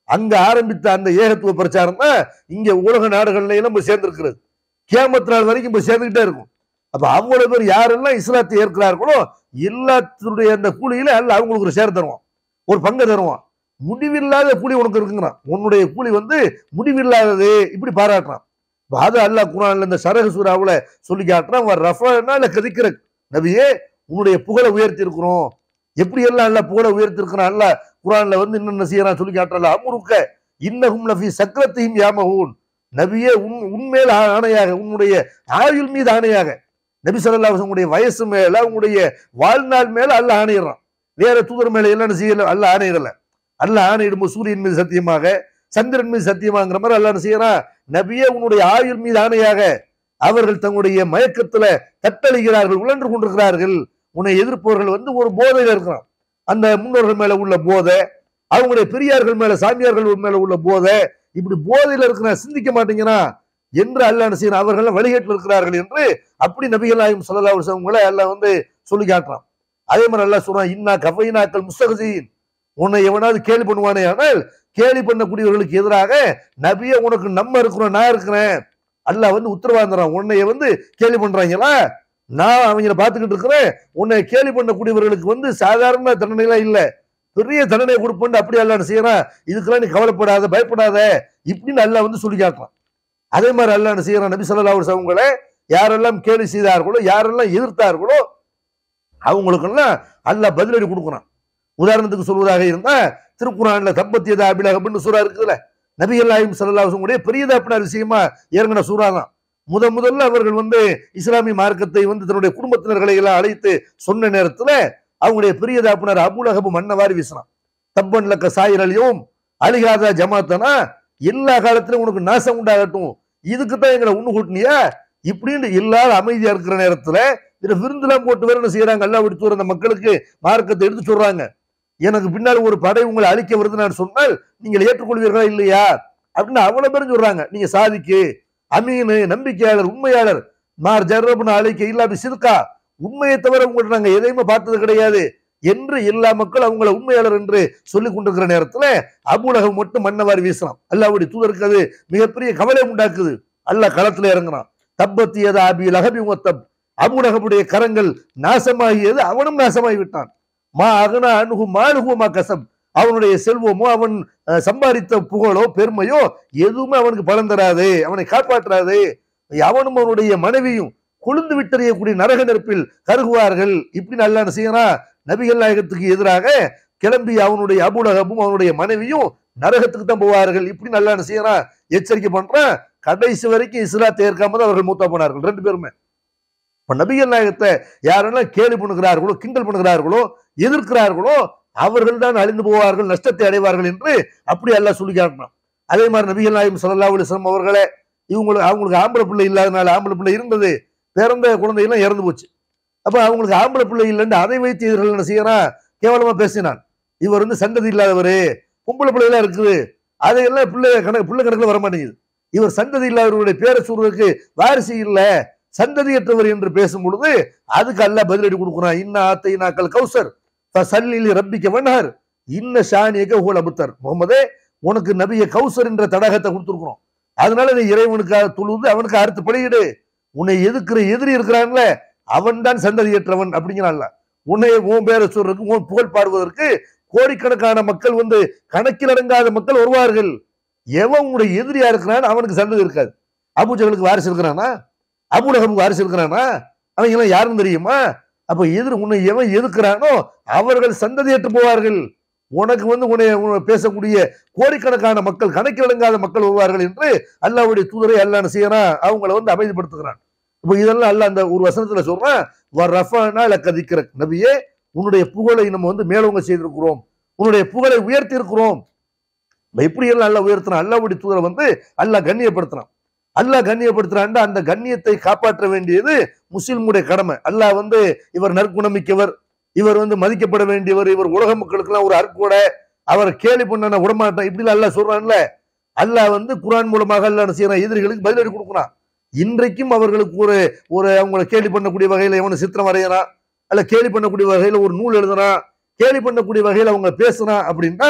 அங்க ஆரம்பித்த அந்த ஏகத்துவ பிரச்சாரம் தான் இங்க உலக நாடுகள்ல எல்லாம் போய் சேர்ந்திருக்கிறது கியாமத் நாள் வரைக்கும் போய் சேர்ந்துகிட்டே இருக்கும் அப்ப அவ்வளவு பேர் யாரெல்லாம் இஸ்லாத்தை ஏற்கிறார்களோ எல்லாத்துடைய அந்த கூலியில அல்ல அவங்களுக்கு ஒரு சேர தருவான் ஒரு பங்கு தருவான் முடிவில்லாத கூலி உனக்கு இருக்குங்கிறான் உன்னுடைய கூலி வந்து முடிவில்லாதது இப்படி பாராட்டுறான் அப்ப அது அல்லாஹ் குரான்ல இந்த சரக சூறாவுல சொல்லி காட்டுறான் "வ ரஃபஅனா லக திக்ரக்." நபியே உன்னுடைய புகழை உயர்த்தி இருக்கிறோம் எப்படி எல்லாம் அல்ல புகழை உயர்த்தி இருக்கிறான் அல்ல குரான்ல வந்து என்னென்ன செய்யறான் சொல்லி காட்டுறல அமுருக்க இன்னஹும் லஃபி சக்கரத்தையும் யாமஹூன் நபியே உன் உன்மேல் ஆ- ஆணையாக உன்னுடைய ஆயுள் மீது ஆணையாக நபி ஸல்லல்லாஹு அலைஹி உங்களுடைய வயசு மேல உங்களுடைய வாழ்நாள் மேல அல்ல ஆணையிடுறான் வேற தூதர் மேல எல்லாம் செய்யல அல்ல ஆணையிடல அல்ல ஆணையிடும் சூரியன் மீது சத்தியமாக சந்திரன் மீது சத்தியமாங்கிற மாதிரி அல்ல என்ன செய்யறான் நபியே உன்னுடைய ஆயுள் மீது ஆணையாக அவர்கள் தங்களுடைய மயக்கத்துல தத்தளிக்கிறார்கள் உழன்று கொண்டிருக்கிறார்கள் உன்னை எதிர்ப்பவர்கள் வந்து ஒரு போதையில இருக்கிறான் அந்த முன்னோர்கள் மேல உள்ள போதை அவங்களுடைய பெரியார்கள் மேல சாமியார்கள் மேல உள்ள போதை இப்படி போதையில இருக்கிற சிந்திக்க மாட்டேங்கிறான் என்று அல்லாஹ் என்ன செய்யறான் அவர்கள் வழிகேட்டில் இருக்கிறார்கள் என்று அப்படி நபிகள் நாயகம் ஸல்லல்லாஹு அலைஹி வஸல்லம் அல்லாஹ் வந்து சொல்லி காட்டுறான் அதே மாதிரி அல்லாஹ் சொல்றான் இன்னா கஃபைனாக்கள் முஸ்தகசீன் உன்னை எவனாவது கேலி பண்ணுவானே ஆனால் கேலி பண்ணக்கூடியவர்களுக்கு எதிராக நபியே உனக்கு நம்ம இருக்கிறோம் நான் இருக்கிறேன் அல்லாஹ் வந்து உத்தரவாதம் உன்னைய வந்து கேலி பண்றாங்களா நான் அவங்கள பார்த்துக்கிட்டு இருக்கிறேன் உன்னை கேலி பண்ணக்கூடியவர்களுக்கு வந்து சாதாரண தண்டனைலாம் இல்ல பெரிய தண்டனை கொடுப்பேன் அப்படி அல்ல செய்யறான் இதுக்கெல்லாம் நீ கவலைப்படாத பயப்படாத இப்படின்னு அல்லாஹ் வந்து சொல்லி காட்டுறான் அதே மாதிரி அல்லாஹ் என்ன செய்யறான் நபி ஸல்லல்லாஹு அலைஹி வஸல்லம் அவங்களை யாரெல்லாம் கேலி செய்தார்களோ யாரெல்லாம் எதிர்த்தார்களோ அவங்களுக்கெல்லாம் அல்லாஹ் பதிலடி கொடுக்குறான் உதாரணத்துக்கு சொல்வதாக இருந்தா திருக்குறான்ல தப்பத்தியதா அபிலகப்னு சூறா இருக்குதுல்ல நபிகள் நாயகம் ஸல்லல்லாஹு அலைஹி வஸல்லம் பெரியதா அப்படின்னா விஷயமா இறங்கின சூறா தான் முத முதல்ல அவர்கள் வந்து இஸ்லாமிய மார்க்கத்தை வந்து தன்னுடைய குடும்பத்தினர்களை எல்லாம் அழைத்து சொன்ன நேரத்துல அவங்களுடைய பெரிய தாப்பினர் அபுலகபு மன்னவாரி வீசினான் தப்பன் லக்க சாயிரலையும் அழிகாத ஜமாத்தனா எல்லா காலத்திலும் உனக்கு நாசம் உண்டாகட்டும் இதுக்கு தான் எங்களை உண்ணு கூட்டினியா இப்படின்னு எல்லாரும் அமைதியா இருக்கிற நேரத்துல இதுல விருந்துலாம் போட்டு வேற என்ன செய்யறாங்க எல்லாம் விடுத்து வர அந்த மக்களுக்கு மார்க்கத்தை எடுத்து சொல்றாங்க எனக்கு பின்னால் ஒரு படை உங்களை அழிக்க வருது நான் சொன்னால் நீங்கள் ஏற்றுக்கொள்வீர்களா இல்லையா அப்படின்னு அவ்வளவு பேரும் சொல்றாங்க நீங்க சாதிக்கு அமீனு நம்பிக்கையாளர் உண்மையாளர் மார் ஜர்ரப்னு அழைக்க இல்லாம சிறுக்கா உண்மையை தவிர உங்கள்ட்ட நாங்க எதையுமே பார்த்தது கிடையாது என்று எல்லா மக்கள் அவங்கள உண்மையாளர் என்று சொல்லிக் கொண்டிருக்கிற நேரத்துல அபுலகம் மட்டும் மன்னவாரி வீசலாம் அல்லாவுடைய தூதருக்கு அது மிகப்பெரிய கவலை உண்டாக்குது அல்லாஹ் களத்துல இறங்குறான் தப்பத்தியதா அபி லகபி மொத்தம் அபுலகமுடைய கரங்கள் நாசமாகியது அவனும் நாசமாகி விட்டான் மா அகனா அணுகு மானுகுமா கசம் அவனுடைய செல்வமோ அவன் அஹ், சம்பாதித்த புகழோ பெருமையோ எதுவுமே அவனுக்கு பலன் தராது அவனை காப்பாற்றாது அவனும் அவனுடைய மனைவியும் கொழுந்து விட்டறியக்கூடிய நரக நெருப்பில் கருகுவார்கள் இப்படி நல்லா என்ன செய்யறான் நபிகள் நாயகத்துக்கு எதிராக கிளம்பி அவனுடைய அபுலகமும் அவனுடைய மனைவியும் நரகத்துக்கு தான் போவார்கள் இப்படி நல்லா என்ன செய்யறான் எச்சரிக்கை பண்றான் கடைசி வரைக்கும் இஸ்லாத்தை ஏற்காம தான் அவர்கள் மூத்தா போனார்கள் ரெண்டு பேருமே இப்ப நபிகள் நாயகத்தை யாரெல்லாம் கேலி பண்ணுகிறார்களோ கிண்டல் பண்ணுகிறார்களோ எதிர்க்கிறார்களோ அவர்கள் தான் அழிந்து போவார்கள் நஷ்டத்தை அடைவார்கள் என்று அப்படி அல்லாஹ் சொல்லி காட்டினான் அதே மாதிரி நபிகள் நாயகம் ஸல்லல்லாஹு அலைஹி வஸல்லம் அவர்களே இவங்களுக்கு அவங்களுக்கு ஆம்பளை பிள்ளை இல்லாதனால ஆம்பளை பிள்ளை இருந்தது பிறந்த குழந்தையெல்லாம் இறந்து போச்சு அப்ப அவங்களுக்கு ஆம்பளை பிள்ளை இல்லைன்னு அதை வைத்து எதிர்கள் என்ன செய்யறான் கேவலமா பேசினான் இவர் வந்து சந்ததி இல்லாதவரு பொம்பளை பிள்ளைலாம் இருக்குது அதையெல்லாம் பிள்ளை கணக்கு பிள்ளை கணக்குல வர மாட்டேங்குது இவர் சந்ததி இல்லாதவருடைய பேரை சொல்றதுக்கு வாரிசு இல்ல சந்ததியற்றவர் என்று பேசும் பொழுது அதுக்கு அல்ல பதிலடி கொடுக்குறான் இன்ன ஆத்தை நாக்கள் கௌசர் சல்லிலி ரப்பிக்க வண்ணார் இன்ன ஷானியக்க ஹூல் அபுத்தர் முகமதே உனக்கு நபிய கௌசர் என்ற தடகத்தை கொடுத்துருக்குறோம் அதனால நீ இறைவனுக்காக தொழுது அவனுக்கு அறுத்து பலியிடு உன்னை எதுக்குற எதிரி இருக்கிறான்ல அவன் தான் சந்ததியற்றவன் அப்படிங்கிறான்ல உன்னை உன் பேரை சொல்றதுக்கு உன் புகழ் பாடுவதற்கு கோடிக்கணக்கான மக்கள் வந்து கணக்கில் அடங்காத மக்கள் வருவார்கள் எவன் உன்னுடைய எதிரியா இருக்கிறான் அவனுக்கு சந்ததி இருக்காது அபுஜகளுக்கு வாரிசு இருக்கிறானா அபுலகமுக்கு வாரிசு இருக்கிறானா அவங்க எல்லாம் யாருன்னு தெரியுமா அப்ப எதிர் உன்னை எவன் எதுக்குறானோ அவர்கள் சந்ததியற்று போவார்கள் உனக்கு வந்து உன்னை உன்னை பேசக்கூடிய கோடிக்கணக்கான மக்கள் கணக்கில் அடங்காத மக்கள் வருவார்கள் என்று அல்லாவுடைய தூதரை அல்லாஹ் என்ன செய்யறான் அவங்கள வந்து அமைதிப்படுத்துகிறான் இப்போ இதெல்லாம் அல்லாஹ் அந்த ஒரு வசனத்துல சொல்றான் "வ ரஃபஅனா லக்க திக்ரக்." நபியே உன்னுடைய புகழை நம்ம வந்து மேலோங்க செய்திருக்கிறோம் உன்னுடைய புகழை உயர்த்தி இருக்கிறோம் எப்படி எல்லாம் அல்லாஹ் உயர்த்தினான் அல்லாவுடைய தூதரை வந்து அல்லாஹ் கண்ணியப்படுத்துறான் அல்லாஹ் கண்ணியப்படுத்துறான்டா அந்த கண்ணியத்தை காப்பாற்ற வேண்டியது முஸ்லிமுடைய கடமை அல்லாஹ் வந்து இவர் நற்குணமிக்கவர் இவர் வந்து மதிக்கப்பட வேண்டியவர் இவர் உலக மக்களுக்கெல்லாம் ஒரு அற்கொடை அவர் கேலி பண்ண விடமாட்டான் இப்படி அல்லாஹ் சொல்றான்ல அல்லாஹ் வந்து குர்ஆன் மூலமாக அல்லாஹ் என்ன செய்யறான் எதிரிகளுக்கு பதிலடி கொடுக்குறான் இன்றைக்கும் அவர்களுக்கு ஒரு ஒரு அவங்கள கேலி பண்ணக்கூடிய வகையில எவனை சித்திரம் வரையறான் அல்ல கேலி பண்ணக்கூடிய வகையில ஒரு நூல் எழுதுறான் கேலி பண்ணக்கூடிய வகையில அவங்க பேசுறான் அப்படின்னா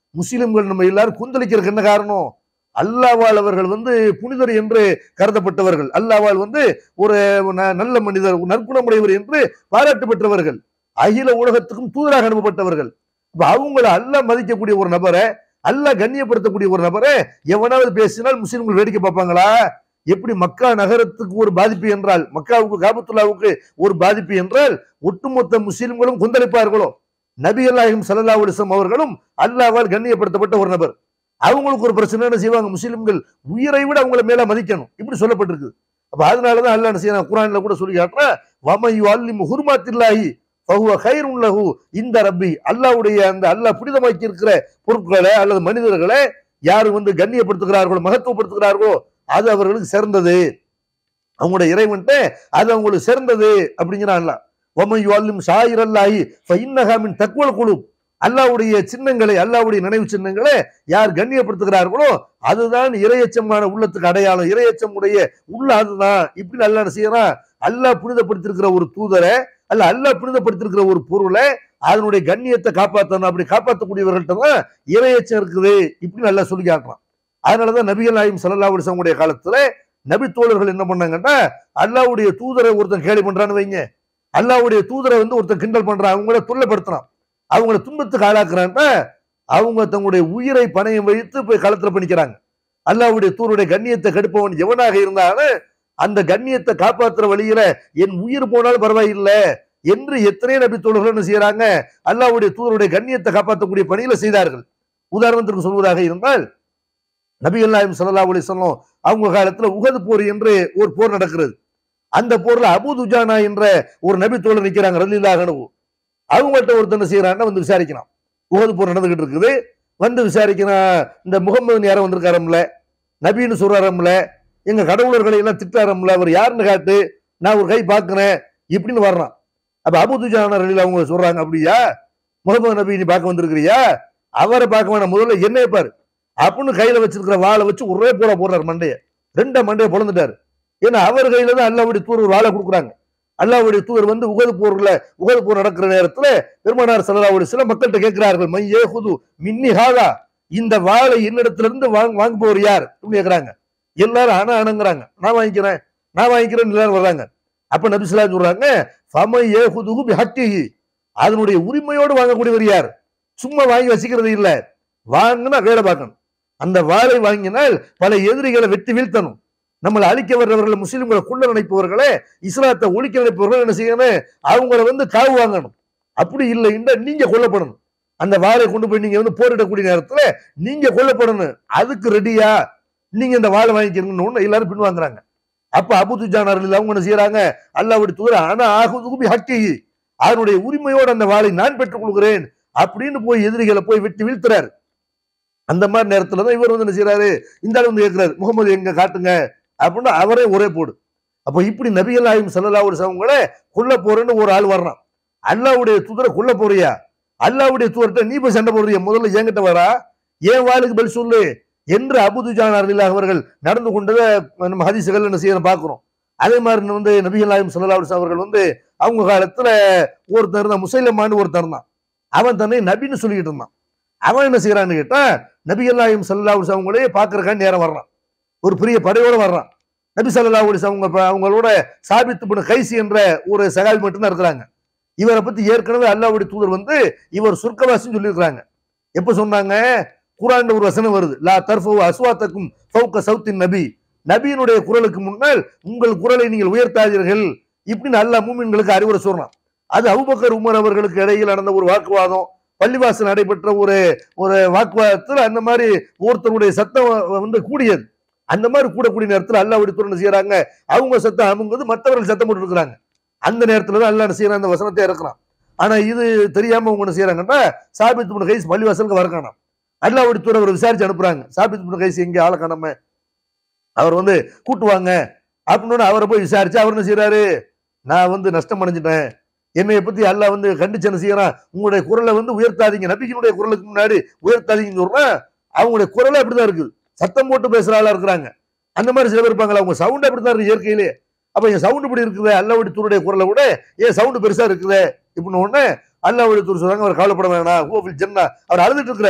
முஸ்லிம்கள் நம்ம எல்லாரும் குந்தளிக்கிறதுக்கு என்ன காரணம் அல்லாவால் அவர்கள் வந்து புனிதர் என்று கருதப்பட்டவர்கள் அல்லாவால் வந்து ஒரு ந- நல்ல மனிதர் நற்குணமுடையவர் என்று பாராட்டு பெற்றவர்கள் அகில உலகத்துக்கும் தூதராக அனுப்பப்பட்டவர்கள் அப்ப அவங்கள அல்லாஹ் மதிக்கக்கூடிய ஒரு நபரை அல்லாஹ் கண்ணியப்படுத்தக்கூடிய ஒரு நபரை எவனாவது பேசினால் முஸ்லிம்கள் வேடிக்கை பார்ப்பாங்களா எப்படி மக்கா நகரத்துக்கு ஒரு பாதிப்பு என்றால் மக்காவுக்கு காபத்துல்லாவுக்கு ஒரு பாதிப்பு என்றால் ஒட்டுமொத்த முஸ்லிம்களும் கொந்தளிப்பார்களோ நபிகள் நாயகம் ஸல்லல்லாஹு அலைஹி வஸல்லம் அவர்களும் அல்லாஹ்வால் கண்ணியப்படுத்தப்பட்ட ஒரு நபர் அவங்களுக்கு ஒரு பிரச்சனை என்ன செய்வாங்க முஸ்லிம்கள் உயிரை விட அவங்கள மேல மதிக்கணும் இப்படி சொல்லப்பட்டிருக்கு அப்ப அதனாலதான் அல்லாஹ் என்ன செய்யறான் குரான்ல கூட சொல்லி காட்டுறா வமையு அல்லிம் ஹுர்மாத்தில்லாஹி ஃபஹுவ கைருன் லஹு இந்த ரப்பி அல்லாஹ்வுடைய அந்த அல்லாஹ் புனிதமாக்கி இருக்கிற பொருட்களை அல்லது மனிதர்களை யார் வந்து கண்ணியப்படுத்துகிறார்களோ மகத்துவப்படுத்துகிறார்களோ அது அவர்களுக்கு சிறந்தது அவங்களுடைய இறைவன்ட்ட அது அவங்களுக்கு சிறந்தது அப்படிங்கிறான் அல்லாஹ் ஒமையு அல்லிம் ஷாயிர் அல்லாஹி ஃபஇன்னஹா மின் தக்வல் குலூப் அல்லாஹ்வுடைய சின்னங்களை அல்லாஹ்வுடைய நினைவு சின்னங்களை யார் கண்ணியப்படுத்துகிறார்களோ அதுதான் இரையச்சமான உள்ளத்துக்கு அடையாளம் இரையச்சம் உடைய உள்ள அதுதான் இப்படி அல்லாஹ் என்ன செய்யறான் அல்லாஹ் புனிதப்படுத்திருக்கிற ஒரு தூதரை அல்ல அல்லாஹ் புனிதப்படுத்திருக்கிற ஒரு பொருளை அதனுடைய கண்ணியத்தை காப்பாற்றணும் அப்படி காப்பாற்றக்கூடியவர்கள்ட்ட தான் இரையச்சம் இருக்குது இப்படி நல்லா சொல்லி காட்டுறான் அதனாலதான் நபிகள் நாயும் சல்லா அலிசமுடைய காலத்துல நபி தோழர்கள் என்ன பண்ணாங்கன்னா அல்லாஹ்வுடைய தூதரை ஒருத்தன் கேலி பண்றான்னு வைங்க அல்லாஹ்வுடைய தூதரை வந்து ஒருத்தன் கிண்டல் பண்றான் அவங்கள தொல்லைப்படுத்துறான் அவங்கள துன்பத்துக்கு ஆளாக்குறான்னா அவங்க தங்களுடைய உயிரை பணயம் வைத்து போய் களத்துல பண்ணிக்கிறாங்க அல்லாஹ்வுடைய தூருடைய கண்ணியத்தை கெடுப்பவன் எவனாக இருந்தாலும் அந்த கண்ணியத்தை காப்பாத்துற வழியில என் உயிர் போனாலும் பரவாயில்லை என்று எத்தனை நபி தோழர்கள் என்ன செய்யறாங்க அல்லாஹ்வுடைய தூதருடைய கண்ணியத்தை காப்பாற்றக்கூடிய பணியில செய்தார்கள் உதாரணத்திற்கு சொல்வதாக இருந்தால் நபிகள் நாயம் ஸல்லல்லாஹு அலைஹி வஸல்லம் அவங்க காலத்துல உகது போர் என்று ஒரு போர் நடக்கிறது அந்த போர்ல அபு துஜானா என்ற ஒரு நபி தோழர் நிக்கிறாங்க ரலில்லாஹு அன்ஹு அவங்கள்ட்ட ஒருத்தர் என்ன செய்யறாங்கன்னா வந்து விசாரிக்கிறான் உகது போர் நடந்துகிட்டு இருக்குது வந்து விசாரிக்கிறான் இந்த முகமது யாரும் வந்திருக்காரம்ல நபின்னு சொல்றாரம்ல எங்க கடவுளர்களை எல்லாம் திட்டாரம்ல அவர் யாருன்னு காட்டு நான் ஒரு கை பார்க்கிறேன் இப்படின்னு வர்றான் அப்ப அபு துஜானா ரலில் அவங்க சொல்றாங்க அப்படியா முகமது நபி நீ பார்க்க வந்திருக்கிறியா அவரை பார்க்க வேணாம் முதல்ல என்னைய பாரு அப்படின்னு கையில வச்சிருக்கிற வாளை வச்சு ஒரே போல போடுறாரு மண்டைய ரெண்ட மண்டைய பொழந்துட்டாரு ஏன்னா அவர் கையில தான் அல்லாவுடைய தூர் ஒரு வாழை கொடுக்குறாங்க அல்லாவுடைய தூதர் வந்து உகது போர்ல உகது போர் நடக்கிற நேரத்துல பெருமானார் சல்லாவுடைய சில மக்கள்கிட்ட கேட்கிறார்கள் மை ஏகுது மின்னி ஹாதா இந்த வாளை என்னிடத்துல இருந்து வாங்க வாங்குபவர் யார் அப்படின்னு கேக்குறாங்க எல்லாரும் ஆனா ஆனங்கிறாங்க நான் வாங்கிக்கிறேன் நான் வாங்கிக்கிறேன் எல்லாரும் வர்றாங்க அப்ப நபிசுல்லா சொல்றாங்க ஃபமை ஏகுதுகு பிஹக்கிஹி அதனுடைய உரிமையோடு வாங்கக்கூடியவர் யார் சும்மா வாங்கி வச்சுக்கிறது இல்ல வாங்கினா வேலை பார்க்கணும் அந்த வாளை வாங்கினால் பல எதிரிகளை வெட்டி வீழ்த்தணும் நம்மளை அழிக்க வர்றவர்களை முஸ்லிம்களை கொள்ள நினைப்பவர்களே இஸ்லாத்தை ஒழிக்க நினைப்பவர்கள் என்ன செய்யணும் அவங்கள வந்து காவு வாங்கணும் அப்படி இல்லைன்னா நீங்க கொல்லப்படணும் அந்த வாளை கொண்டு போய் நீங்க வந்து போரிடக்கூடிய நேரத்துல நீங்க கொல்லப்படணும் அதுக்கு ரெடியா நீங்க இந்த வாளை வாங்கிக்கிறீங்கன்னு எல்லாரும் பின்வாங்குறாங்க அப்ப அபுதுஜானார்கள் அவங்க என்ன செய்யறாங்க அல்லாவுடைய தூதர் ஆனா ஆகுதுபி ஹக்கி அதனுடைய உரிமையோடு அந்த வாளை நான் பெற்றுக் கொள்கிறேன் அப்படின்னு போய் எதிரிகளை போய் விட்டு வீழ்த்துறாரு அந்த மாதிரி நேரத்துல தான் இவர் வந்து என்ன செய்யறாரு இந்த ஆள் வந்து கேட்கிறாரு முகமது எங்க காட்டுங்க அப்படின்னு அவரே ஒரே போடு அப்ப இப்படி நபிகள் ஆயும் சல்லல்லாவுடைய சவங்களை கொல்ல போறேன்னு ஒரு ஆள் வர்றான் அல்லாவுடைய தூதரை கொல்ல போறியா அல்லாவுடைய தூதர்கிட்ட நீ போய் சண்டை போடுறியா முதல்ல என்கிட்ட வரா ஏன் வாளுக்கு பதில் சொல்லு என்று அபுதுஜான் அருளில் அவர்கள் நடந்து கொண்டதை நம்ம ஹதீசுகள் என்ன செய்யணும் பார்க்கிறோம் அதே மாதிரி வந்து நபிகள் நாயும் சல்லல்லாஹு அவர்கள் வந்து அவங்க காலத்துல ஒருத்தர் இருந்தான் முசைலமான்னு ஒருத்தர் இருந்தான் அவன் தன்னை நபின்னு சொல்லிக்கிட்டு இருந்தான் அவன் என்ன செய்யறான்னு கேட்டா நபிகள் நாயும் சல்லல்லாஹு அவங்களே பார்க்கறக்கான நேரம் வர்றான் ஒரு பெரிய படையோட வர்றான் நபி சல்லல்லாஹு அலைஹி அவங்க அவங்களோட சாபித்து பண்ண கைசி என்ற ஒரு சகாபி மட்டும்தான் இருக்கிறாங்க இவரை பத்தி ஏற்கனவே அல்லாவுடைய தூதர் வந்து இவர் சொர்க்கவாசின்னு சொல்லியிருக்கிறாங்க எப்ப சொன்னாங்க குரான்ல ஒரு வசனம் வருது லா தர்ஃபு அஸ்வாத்தக்கும் ஃபௌக சவுத்தின் நபி நபியினுடைய குரலுக்கு முன்னால் உங்கள் குரலை நீங்கள் உயர்த்தாதீர்கள் இப்படின்னு அல்லாஹ் மூமின்களுக்கு அறிவுரை சொல்றான் அது அபுபக்கர் உமர் அவர்களுக்கு இடையில் நடந்த ஒரு வாக்குவாதம் பள்ளிவாசல் நடைபெற்ற ஒரு ஒரு வாக்குவாதத்தில் அந்த மாதிரி ஒருத்தருடைய சத்தம் வந்து கூடியது அந்த மாதிரி கூடக்கூடிய நேரத்தில் அல்லாவுடைய தூரம் செய்யறாங்க அவங்க சத்தம் அமுங்குது மற்றவர்கள் சத்தம் போட்டு இருக்கிறாங்க அந்த நேரத்துல தான் அல்லாஹ் செய்யறான் அந்த வசனத்தை இறக்குறான் ஆனா இது தெரியாம அவங்க என்ன செய்யறாங்கன்னா சாபித் பண்ண கைஸ் பள்ளிவாசலுக்கு வர காணாம் அல்லாவுடைய தூரம் அவர் விசாரிச்சு அனுப்புறாங்க சாபித் பண்ண கைஸ் எங்கே ஆளை காணாம அவர் வந்து கூட்டுவாங்க அப்படின்னு அவரை போய் விசாரிச்சு அவர் என்ன செய்யறாரு நான் வந்து நஷ்டம் அடைஞ்சிட்டேன் என்னைய பத்தி அல்லாஹ் வந்து கண்டிச்சு என்ன செய்யறான் உங்களுடைய குரலை வந்து உயர்த்தாதீங்க நபிக்கினுடைய குரலுக்கு முன்னாடி உயர்த்தாதீங்கன்னு சொல்றேன் அவங்களுடைய குரலே அப்படிதான் இருக்குது சத்தம் போட்டு பேசுற ஆளா இருக்கிறாங்க அந்த மாதிரி சில பேர் இருப்பாங்களா அவங்க சவுண்ட் அப்படித்தான் இருக்கு இயற்கையிலே அப்ப என் சவுண்ட் இப்படி இருக்குது அல்லாவுடைய தூருடைய குரலை விட ஏன் சவுண்ட் பெருசா இருக்குது இப்படின்னு உடனே அல்லாவுடைய தூர் சொல்றாங்க அவர் கவலைப்பட வேணாம் ஓ ஜன்னா அவர் அழுதுட்டு இருக்கிறாரு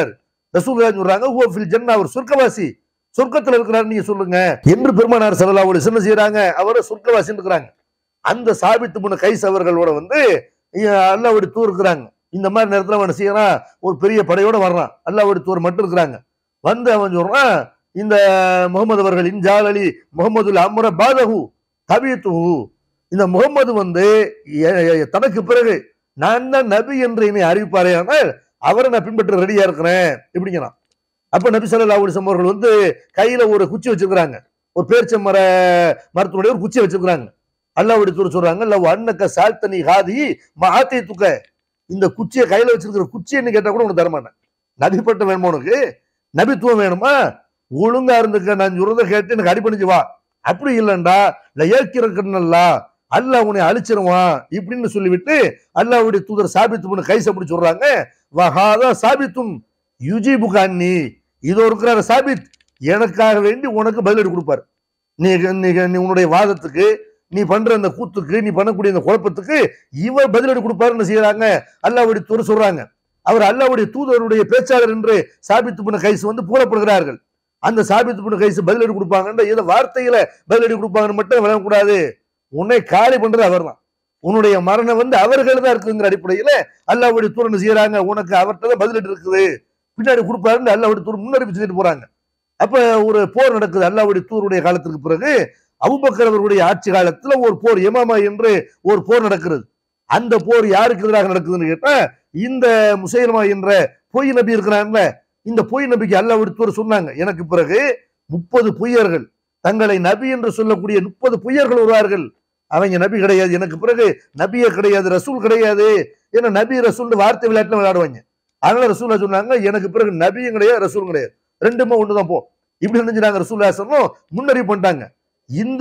ரசூலுல்லாஹி சொல்றாங்க ஹுவ ஃபில் ஜன்னா அவர் சொர்க்கவாசி சொர்க்கத்துல இருக்கிறாரு நீங்க சொல்லுங்க என்று பெருமானார் ஸல்லல்லாஹு அலைஹி வஸல்லம் செய்றாங்க அவர் சொர்க்கவாசி இருக்கிறாங்க அந்த சாபித்து முன்ன கைஸ் அவர்களோட வந்து அல்லாவுடைய தூர் இருக்கிறாங்க இந்த மாதிரி நேரத்துல அவன் என்ன செய்யறான் ஒரு பெரிய படையோட வர்றான் அல்லாவுடைய தூர் மட்டும் இருக்கிறாங்க வந்து அவன் சொல்றான் இந்த முகமது அவர்கள் இன்ஜால் அலி முகமது அம்ர பாதகு தபியத்துஹு இந்த முகமது வந்து எ- எ- தனக்கு பிறகு நான் தான் நபி என்று என்னை அறிவிப்பாரே ஆனால் அவரை நான் பின்பற்ற ரெடியா இருக்கிறேன் இப்படிங்கிறான் அப்ப நபி ஸல்லல்லாஹு அலைஹி வஸல்லம் அவர்கள் வந்து கையில ஒரு குச்சி வச்சிருக்கிறாங்க ஒரு பேரிச்ச மர மரத்தினுடைய ஒரு குச்சி வச்சிருக்கிறாங்க அல்லாவுடைய தூர் சொல்றாங்க லவ் அன்னக்க சால்தனி ஹாதி மாத்தை துக்க இந்த குச்சியை கையில வச்சிருக்கிற குச்சின்னு கேட்டா கூட உனக்கு தரமாட்டேன் நபிப்பட்டம் வேணுமா உனக்கு நபித்துவம் வேணுமா ஒழுங்கா இருந்துக்க நான் சொல்றத கேட்டு எனக்கு அடிபணிஞ்சு வா அப்படி இல்லைண்டா இல்ல ஏற்கிறக்கண்ணல்லா அல்லாஹ் உன்னை அழிச்சிருவான் இப்படின்னு சொல்லிவிட்டு அல்லாஹ்வுடைய தூதர் சாபித்து பண்ண கைஸ் அப்படி சொல்றாங்க வஹாதா சாபித்தும் யுஜிபு கான்னி இதோ இருக்கிறார சாபித் எனக்காக வேண்டி உனக்கு பதிலடி கொடுப்பார் நீ நீ நீ உன்னுடைய வாதத்துக்கு நீ பண்ற அந்த கூத்துக்கு நீ பண்ணக்கூடிய அந்த குழப்பத்துக்கு இவர் பதிலடி கொடுப்பாருன்னு செய்யறாங்க அல்லாவுடைய தூர் சொல்றாங்க அவர் அல்லாவுடைய தூதருடைய பேச்சாளர் என்று சாபித்து பண்ண கைஸ் வந்து புறப்படுகிறார்கள் அந்த சாபித்து பண்ண கைஸ் பதிலடி கொடுப்பாங்கன்ற ஏதோ வார்த்தையில பதிலடி கொடுப்பாங்கன்னு மட்டும் விளங்கக்கூடாது உன்னை காலி பண்றது அவர்தான் உன்னுடைய மரணம் வந்து அவர்கள் தான் இருக்குங்கிற அடிப்படையில அல்லாவுடைய தூர் என்ன செய்யறாங்க உனக்கு அவர்கிட்ட தான் பதிலடி இருக்குது பின்னாடி கொடுப்பாருன்னு அல்லாவுடைய தூர் முன்னறிவிச்சு செஞ்சுட்டு போறாங்க அப்ப ஒரு போர் நடக்குது அல்லாவுடைய தூருடைய காலத்துக்கு பிறகு அபுபக்கர் அவர்களுடைய ஆட்சி காலத்துல ஒரு போர் எமாமா என்று ஒரு போர் நடக்கிறது அந்த போர் யாருக்கு எதிராக நடக்குதுன்னு கேட்டா இந்த முசைலமா என்ற பொய் நபி இருக்கிறான்ல இந்த பொய் நபிக்கு அல்லாஹ் தூர் சொன்னாங்க எனக்கு பிறகு முப்பது பொய்யர்கள் தங்களை நபி என்று சொல்லக்கூடிய முப்பது பொய்யர்கள் வருவார்கள் அவங்க நபி கிடையாது எனக்கு பிறகு நபியே கிடையாது ரசூல் கிடையாது ஏன்னா நபி ரசூல் வார்த்தை விளையாட்டுல விளையாடுவாங்க அதனால ரசூலா சொன்னாங்க எனக்கு பிறகு நபியும் கிடையாது ரசூலும் கிடையாது ரெண்டுமே ஒண்ணுதான் போ இப்படி நினைஞ்சாங்க ரசூல்லா சொன்னோம் முன்னறிவு பண்ணிட்டாங்க இந்த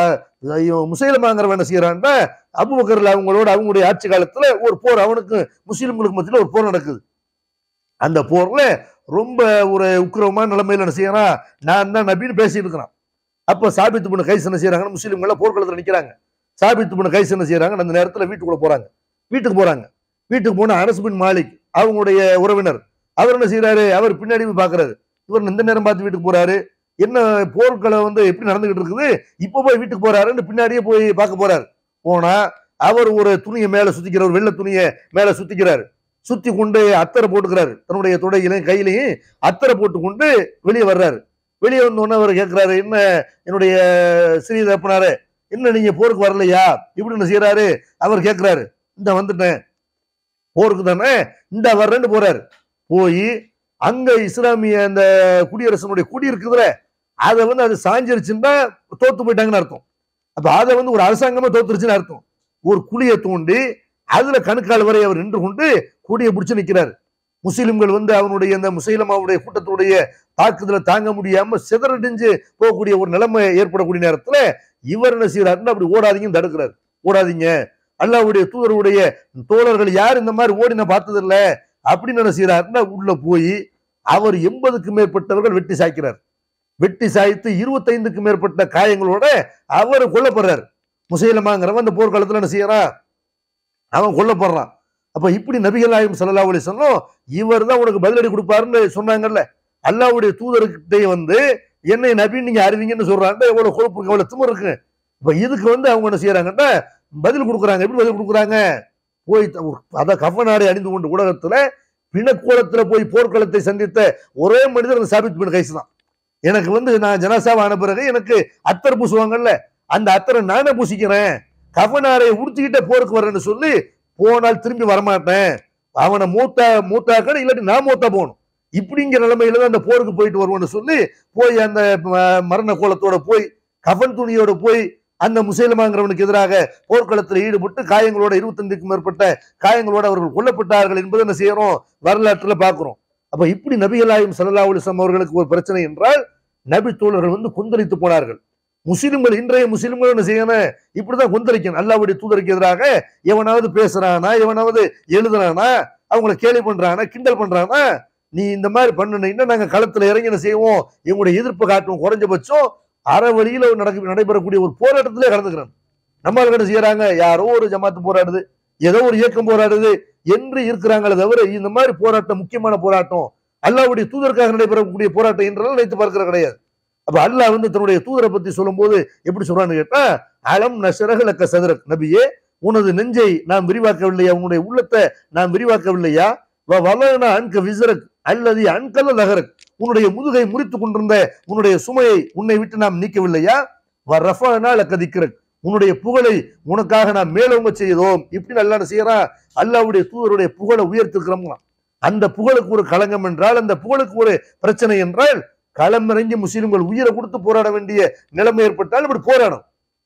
ஐயோ, முசைலமாங்கிறவன் என்ன செய்யறான்னா அபுபக்கர்ல அவங்களோட அவங்களுடைய ஆட்சி காலத்துல ஒரு போர் அவனுக்கு முஸ்லிம்களுக்கு மத்தியில ஒரு போர் நடக்குது அந்த போர்ல ரொம்ப ஒரு உக்கிரமான நிலைமையில என்ன செய்யறான் நான் தான் நபின்னு பேசிட்டு இருக்கிறான் அப்ப சாபித்து பண்ண கைஸ் என்ன செய்யறாங்க முஸ்லிம்கள போர்க்களத்துல நிக்கிறாங்க சாபித்து பண்ண கைஸ் என்ன செய்யறாங்க அந்த நேரத்துல வீட்டுக்குள்ள போறாங்க வீட்டுக்கு போறாங்க வீட்டுக்கு போன அனஸ் பின் மாலிக் அவங்களுடைய உறவினர் அவர் என்ன செய்யறாரு அவர் பின்னாடி போய் பாக்குறாரு இவர் இந்த நேரம் பார்த்து வீட்டுக்கு போறாரு என்ன போர்க்களம் வந்து எப்படி நடந்துகிட்டு இருக்குது இப்ப போய் வீட்டுக்கு போறாருன்னு பின்னாடியே போய் பார்க்க போறாரு போனா அவர் ஒரு துணியை மேல சுத்திக்கிற ஒரு வெள்ளை துணியை மேல சுத்திக்கிறாரு சுத்தி கொண்டு அத்தரை போட்டுக்கிறாரு தன்னுடைய தொடையிலையும் கையிலையும் அத்தரை போட்டு கொண்டு வெளியே வர்றாரு வெளியே வந்த உடனே அவர் கேட்கிறாரு என்ன என்னுடைய ஸ்ரீ தப்பனாரு என்ன நீங்க போருக்கு வரலையா இப்படின்னு செய்யறாரு அவர் கேட்கிறாரு இந்த வந்துட்டேன் போருக்கு தானே இந்த வர்றேன்னு போறாரு போய் அங்க இஸ்லாமிய அந்த குடியரசனுடைய குடி இருக்குதுல அதை வந்து அது சாஞ்சிருச்சுன்னா தோத்து போயிட்டாங்கன்னு அர்த்தம் அப்ப அதை வந்து ஒரு அரசாங்கமா தோத்துருச்சுன்னு அர்த்தம் ஒரு குழியை தோண்டி அதுல கணுக்கால் வரை அவர் நின்று கொண்டு கொடியை பிடிச்சு நிக்கிறாரு முஸ்லிம்கள் வந்து அவனுடைய அந்த முசைலமாவுடைய கூட்டத்துடைய தாக்குதலை தாங்க முடியாம சிதறடிஞ்சு போகக்கூடிய ஒரு நிலைமை ஏற்படக்கூடிய நேரத்துல இவர் என்ன செய்யறாருன்னா அப்படி ஓடாதீங்கன்னு தடுக்கிறாரு ஓடாதீங்க அல்லாவுடைய தூதருடைய தோழர்கள் யார் இந்த மாதிரி ஓடி நான் பார்த்தது இல்ல அப்படின்னு என்ன செய்யறாருன்னா உள்ள போய் அவர் எண்பதுக்கு மேற்பட்டவர்கள் வெட்டி சாய்க்கிறார் வெட்டி சாய்த்து இருபத்தைந்துக்கு மேற்பட்ட காயங்களோட அவர் கொல்லப்படுறார் முசைலமாங்கிறவன் அந்த போர்க்காலத்துல என்ன செய்யறான் அவன் கொல்லப்படுறான் அப்ப இப்படி நபிகள் நாயகம் ஸல்லல்லாஹு அலைஹி வஸல்லம் இவர் தான் உனக்கு பதிலடி கொடுப்பாருன்னு சொன்னாங்கல்ல அல்லாஹ்வுடைய தூதர்கிட்டே வந்து என்னை நபி நீங்க அறிவிங்கன்னு சொல்றாங்க எவ்வளவு கொழுப்பு எவ்வளவு திமிரு இருக்கு இப்ப இதுக்கு வந்து அவங்க என்ன செய்யறாங்கன்னா பதில் கொடுக்குறாங்க எப்படி பதில் கொடுக்குறாங்க போய் த- ஒரு- அதான் கஃபனாரை அணிந்து கொண்டு உலகத்துல பிணக்கோலத்துல போய் போர்க்களத்தை சந்தித்த ஒரே மனிதர் அந்த சாபித் பின் கைஸ் தான் எனக்கு வந்து நான் ஜனாசாவை ஆன பிறகு எனக்கு அத்தர் பூசுவாங்கல்ல அந்த அத்தரை நானே பூசிக்கிறேன் கஃபனாரை உடுத்திக்கிட்ட போருக்கு வரேன்னு சொல்லி போனால் திரும்பி வரமாட்டேன் அவனை மூத்தா மூத்தாக்கணும் இல்லாட்டி நான் மூத்தா போகணும் இப்படிங்கிற நிலைமையில தான் அந்த போருக்கு போயிட்டு வருவேன்னு சொல்லி போய் அந்த ம- மரண கோலத்தோட போய் கஃன் துணியோட போய் அந்த முசைலமாங்கிறவனுக்கு எதிராக போர்க்களத்தில் ஈடுபட்டு காயங்களோட இருபத்தஞ்சுக்கும் மேற்பட்ட காயங்களோட அவர்கள் கொல்லப்பட்டார்கள் என்பதை என்ன செய்யறோம் வரலாற்றுல பார்க்கிறோம் அப்ப இப்படி நபிகளாயும் ஸல்லல்லாஹு அலைஹி வஸல்லம் அவர்களுக்கு ஒரு பிரச்சனை என்றால் நபி தோழர்கள் வந்து கொந்தளித்து போனார்கள் முஸ்லிம்கள் இன்றைய முஸ்லிம்கள் என்ன செய்யணும் இப்படிதான் கொந்தளிக்கணும் அல்லாவுடைய தூதருக்கு எதிராக எவனாவது பேசுறானா எவனாவது எழுதுறானா அவங்கள கேலி பண்றானா கிண்டல் பண்றானா நீ இந்த மாதிரி பண்ணுனீங்கன்னா நாங்க களத்துல இறங்கி என்ன செய்வோம் எங்களுடைய எதிர்ப்பு காட்டுவோம் குறைஞ்சபட்சம் அரை வழியில நடக்க நடைபெறக்கூடிய ஒரு போராட்டத்திலே கலந்துக்கிறாங்க நம்மளுக்கு என்ன செய்யறாங்க யாரோ ஒரு ஜமாத்து போராடுது ஏதோ ஒரு இயக்கம் போராடுது என்று இருக்கிறாங்களே தவிர இந்த மாதிரி போராட்டம் முக்கியமான போராட்டம் அல்லாவுடைய தூதருக்காக நடைபெறக்கூடிய போராட்டம் என்றெல்லாம் நினைத்து பார்க்கிற கிடையாது அப்ப அல்லாஹ் வந்து தன்னுடைய தூதரை பத்தி சொல்லும்போது எப்படி சொல்றான்னு கேட்டா அலம் நசரகலக்க சதுரக் நபியே உனது நெஞ்சை நாம் விரிவாக்கவில்லையா உன்னுடைய உள்ளத்தை நாம் விரிவாக்கவில்லையா வலனா அன்க விசரக் அல்லது அன்கல்ல நகரக் உன்னுடைய முதுகை முறித்து கொண்டிருந்த உன்னுடைய சுமையை உன்னை விட்டு நாம் நீக்கவில்லையா ரஃபானா லக்கதிக்கிறக் உன்னுடைய புகழை உனக்காக நாம் மேலோங்க செய்தோம் இப்படி நல்லா செய்யறான் அல்லாவுடைய தூதருடைய புகழை உயர்த்திருக்கிறோம்லாம் அந்த புகழுக்கு ஒரு களங்கம் என்றால் அந்த புகழுக்கு ஒரு பிரச்சனை என்றால் களமிறங்கி முஸ்லிம்கள் உயிரை கொடுத்து போராட வேண்டிய நிலைமை ஏற்பட்டால் இப்படி போராடும்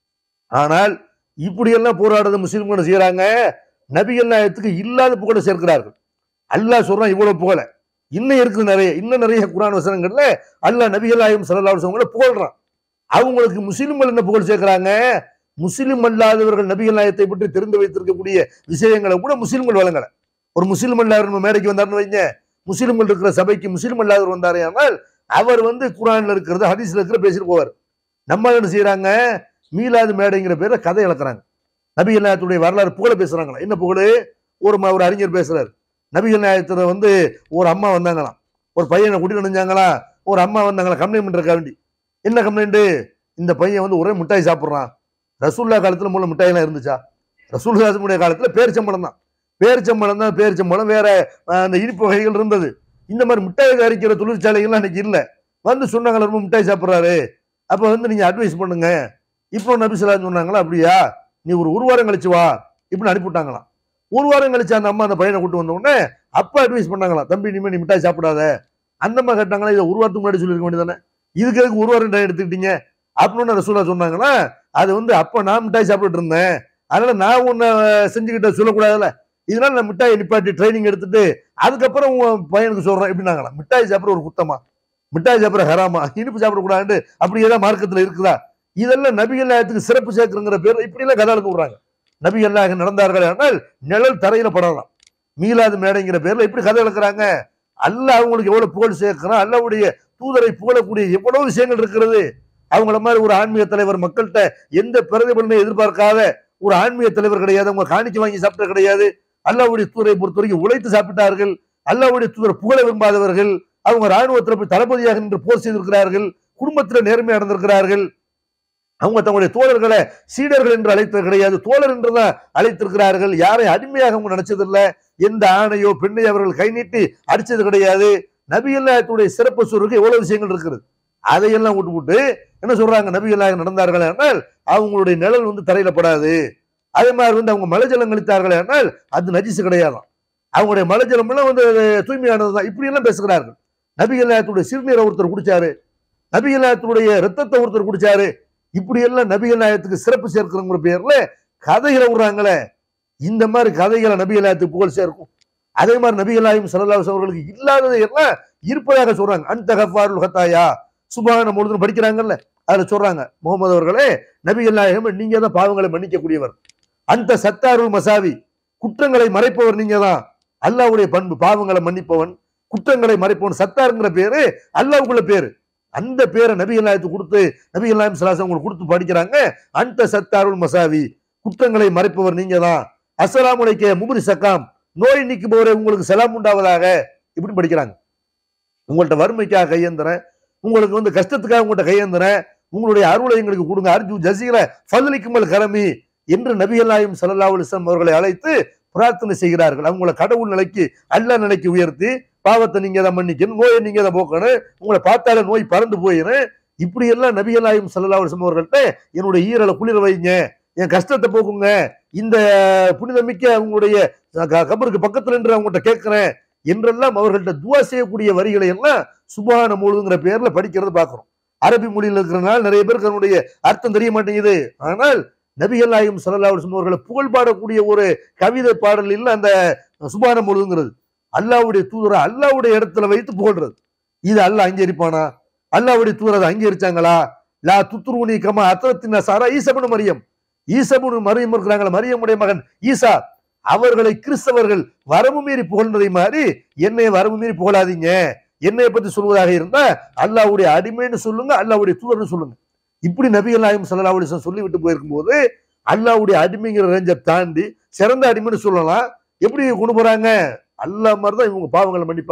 ஆனால் இப்படியெல்லாம் போராடுறது முஸ்லிம்கள் செய்யறாங்க நபிகள் நாயத்துக்கு இல்லாத புகழை சேர்க்கிறார்கள் அல்லாஹ் சொல்றான் இவ்வளவு புகழ இன்னும் இருக்குது நிறைய இன்னும் நிறைய குரான் வசனங்கள்ல அல்லாஹ் நபிகள் நாயகம் சல்லா வசனங்களை புகழ்றான் அவங்களுக்கு முஸ்லிம்கள் என்ன புகழ் சேர்க்கிறாங்க முஸ்லிம் அல்லாதவர்கள் நபிகள் நாயத்தை பற்றி தெரிந்து வைத்திருக்கக்கூடிய விஷயங்களை கூட முஸ்லிம்கள் வழங்கல ஒரு முஸ்லிம் அல்லாதவர் நம்ம மேடைக்கு வந்தாருன்னு வைங்க முஸ்லிம்கள் இருக்கிற சபைக்கு முஸ்லிம் அல்லாதவர் வந்தாரே ஆனால் அவர் வந்து குரான்ல இருக்கிறது ஹதீஸ்ல இருக்கிற பேசிட்டு போவார் நம்ம என்ன செய்யறாங்க மீலாது மேடைங்கிற பேர்ல கதை இழக்கிறாங்க நபிகள் நாயத்துடைய வரலாறு புகழ பேசுறாங்களா என்ன புகழ் ஒரு ம- ஒரு அறிஞர் பேசுறாரு நபிகள் நாயத்துல வந்து ஒரு அம்மா வந்தாங்களாம் ஒரு பையனை கூட்டிட்டு வந்தாங்களா ஒரு அம்மா வந்தாங்களா கம்ப்ளைண்ட் பண்றக்கா வேண்டி என்ன கம்ப்ளைண்ட் இந்த பையன் வந்து ஒரே மிட்டாய் சாப்பிட்றான் ரசூல்லா காலத்துல மூல மிட்டாயெல்லாம் இருந்துச்சா ரசூல்லாசுடைய காலத்துல பேரிச்சம்பழம் தான் பேரிச்சம்பழம் தான் பேரிச்சம்பழம் வேற அஹ், அந்த இனிப்பு வகைகள் இருந்தது இந்த மாதிரி மிட்டாய் தயாரிக்கிற தொழிற்சாலைகள்லாம் இன்னைக்கு இல்ல வந்து சொன்னாங்களா ரொம்ப மிட்டாய் சாப்பிட்றாரு அப்ப வந்து நீங்க அட்வைஸ் பண்ணுங்க இப்போ நபிசுல்லா சொன்னாங்களா அப்படியா நீ ஒரு ஒரு வாரம் கழிச்சு வா இப்படின்னு அனுப்பிவிட்டாங்களாம் ஒரு வாரம் கழிச்சு அந்த அம்மா அந்த பையனை கூட்டு வந்த உடனே அப்ப அட்வைஸ் பண்ணாங்களாம் தம்பி இனிமே நீ மிட்டாய் சாப்பிடாத அந்த அம்மா கேட்டாங்களா இதை ஒரு வாரத்துக்கு முன்னாடி சொல்லியிருக்க வேண்டியதானே இதுக்கு எதுக்கு ஒரு வாரம் டைம் எடுத்துக்கிட்டீங்க அப்படின்னு ரசூலா சொன்னாங்களா அது வந்து அப்ப நான் மிட்டாய் சாப்பிட்டுட்டு இருந்தேன் அதனால நான் உன்னை செஞ்சுக்கிட்ட சொல்லக்கூடாதுல்ல இதனால நான் மிட்டாயை நிப்பாட்டி ட்ரைனிங் எடுத்துட்டு அதுக்கப்புறம் உன் பையனுக்கு சொல்றேன் எப்படின்னாங்களாம் மிட்டாய் சாப்பிட ஒரு குத்தமா மிட்டாய் சாப்பிட ஹராமா இனிப்பு சாப்பிடக்கூடாது அப்படி ஏதாவது மார்க்கத்துல இருக்குதா இதெல்லாம் நபிகள் நாயத்துக்கு சிறப்பு சேர்க்கிறங்கிற பேர் இப்படி எல்லாம் கதாளுக்கு விடுறாங்க நபிகள் நாயகம் நடந்தார்கள் ஆனால் நிழல் தரையில படலாம் மீளாது மேடைங்கிற பேர்ல இப்படி கதை இழக்கிறாங்க அல்லாஹ் அவங்களுக்கு எவ்வளவு புகழ் சேர்க்கிறான் அல்லாவுடைய தூதரை புகழக்கூடிய எவ்வளவு விஷயங்கள் இருக்கிறது அவங்கள மாதிரி ஒரு ஆன்மீக தலைவர் மக்கள்கிட்ட எந்த பிரதிபலனையும் எதிர்பார்க்காத ஒரு ஆன்மீக தலைவர் கிடையாது அவங்க காணிக்கை வாங்கி சாப்பிட்ட கிடையாது அல்லாவுடைய தூதரை பொறுத்த வரைக்கும் உழைத்து சாப்பிட்டார்கள் அல்லாவுடைய தூதர் புகழ விரும்பாதவர்கள் அவங்க ராணுவத்தில் போய் தளபதியாக நின்று போர் செய்திருக்கிறார்கள் குடும்பத்தில் நேர்மையா நடந்திருக்கிறார்கள் அவங்க தங்களுடைய தோழர்களை சீடர்கள் என்று அழைத்தது கிடையாது தோழர் என்றுதான் அழைத்திருக்கிறார்கள் யாரை அடிமையாக அவங்க நினைச்சதில்ல எந்த ஆணையோ பெண்ணையோ அவர்கள் கை நீட்டி அடிச்சது கிடையாது நபியல்லாயத்துடைய சிறப்பு சொல்றதுக்கு எவ்வளவு விஷயங்கள் இருக்குது அதையெல்லாம் விட்டு விட்டு என்ன சொல்றாங்க நபிகளாக நடந்தார்கள் ஆனால் அவங்களுடைய நிழல் வந்து தரையில படாது அதே மாதிரி வந்து அவங்க மலைஜலம் கழித்தார்கள் ஆனால் அது நஜிசு கிடையாதாம் அவங்களுடைய மலைஜலம் எல்லாம் வந்து அது தூய்மையானதுதான் இப்படி எல்லாம் பேசுகிறார்கள் நபிகளாயத்துடைய சிறுநீரை ஒருத்தர் குடிச்சாரு நபிகளாயத்துடைய ரத்தத்தை ஒருத்தர் குடிச்சாரு இப்படி எல்லாம் நபிகள் நாயகத்துக்கு சிறப்பு சேர்க்கிறங்கிற பேர்ல கதைகளை விடுறாங்களே இந்த மாதிரி கதைகளை நபிகள் நாயகத்துக்கு புகழ் சேர்க்கும் அதே மாதிரி நபிகள் நாயகம் சல்லாஸ் அவர்களுக்கு இல்லாததை எல்லாம் இருப்பதாக சொல்றாங்க அந்த கஃபாருல் ஹத்தாயா சுபான முழுதும் படிக்கிறாங்கல்ல அதுல சொல்றாங்க முகமது அவர்களே நபிகள் நாயகம் நீங்க தான் பாவங்களை மன்னிக்கக்கூடியவர் அந்த சத்தாருல் மசாவி குற்றங்களை மறைப்பவர் நீங்க தான் அல்லாவுடைய பண்பு பாவங்களை மன்னிப்பவன் குற்றங்களை மறைப்பவன் சத்தாருங்கிற பேரு அல்லாவுக்குள்ள பேரு அந்த பேரை நபிகள் நாயத்துக்கு கொடுத்து நபிகள் நாயம் சலாசம் உங்களுக்கு கொடுத்து படிக்கிறாங்க அந்த சத்தாருல் மசாவி குற்றங்களை மறைப்பவர் நீங்க தான் அஸ்ஸலாமு அலைக்க முபரி சக்காம் நோய் நீக்குபவரே உங்களுக்கு சலாம் உண்டாவதாக இப்படி படிக்கிறாங்க உங்கள்ட்ட வறுமைக்காக கையேந்துறேன் உங்களுக்கு வந்து கஷ்டத்துக்காக உங்கள்ட்ட கையேந்துறேன் உங்களுடைய அருளை எங்களுக்கு கொடுங்க அர்ஜு ஜசீர ஃபதலிக்குமல் கரமி என்று நபிகள் நாயம் சல்லா அலிஸ்லாம் அவர்களை அழைத்து பிரார்த்தனை செய்கிறார்கள் அவங்கள கடவுள் நிலைக்கு அல்ல நிலைக்கு உயர்த்தி பாவத்தை நீங்க தான் மன்னிக்கணும் நோயை நீங்க தான் போக்கணும் உங்களை பார்த்தாலே நோய் பறந்து போயிடும் இப்படி எல்லாம் நபிகள் நாயம் சல்லா அலிஸ்லாம் அவர்கள்ட்ட என்னுடைய ஈரலை குளிர வைங்க என் கஷ்டத்தை போக்குங்க இந்த புனிதமிக்க அவங்களுடைய க- கபருக்கு பக்கத்துல நின்று அவங்ககிட்ட கேட்கிறேன் என்றெல்லாம் அவர்கள்ட்ட துவா செய்யக்கூடிய வரிகளை எல்லாம் சுபான முழுதுங்கிற பேர்ல படிக்கிறது பார்க்கிறோம் அரபி மொழியில் இருக்கிறனால நிறைய பேருக்கு அதனுடைய அர்த்தம் தெரிய மாட்டேங்குது ஆனால் நபிகள் நாயகம் சல்லா அலிஸ்லாம் அவர்களை புகழ் பாடக்கூடிய ஒரு கவிதை பாடல் இல்ல அந்த சுபான முழுதுங்கிறது அல்லாவுடைய தூதரை அல்லாவுடைய இடத்துல வைத்து புகழ்றது இது அல்லாஹ் அங்கீகரிப்பானா அல்லாவுடைய தூதர் அதை அங்கீகரிச்சாங்களா லா துத்துருவனி கமா அத்தத்தின் சாரா ஈசபனு மரியம் ஈசபனு மரியம் இருக்கிறாங்களா மரியமுடைய மகன் ஈசா அவர்களை கிறிஸ்தவர்கள் வரம்பு மீறி புகழ்ந்ததை மாதிரி என்னை வரம்பு மீறி புகழாதீங்க என்னை பத்தி சொல்வதாக இருந்தா அல்லாவுடைய அடிமைன்னு சொல்லுங்க அல்லாவுடைய தூதர்னு சொல்லுங்க இப்படி நபிகள் நாயகம் சல்லா அலிஸ்லாம் சொல்லிவிட்டு போயிருக்கும் போது அல்லாவுடைய அடிமைங்கிற ரேஞ்சை தாண்டி சிறந்த அடிமைன்னு சொல்லலாம் எப்படி கொண்டு போறாங்க அல்லாஹ் மாதிரி தான் இவங்க பாவங்களை மன்னிப்பாங்க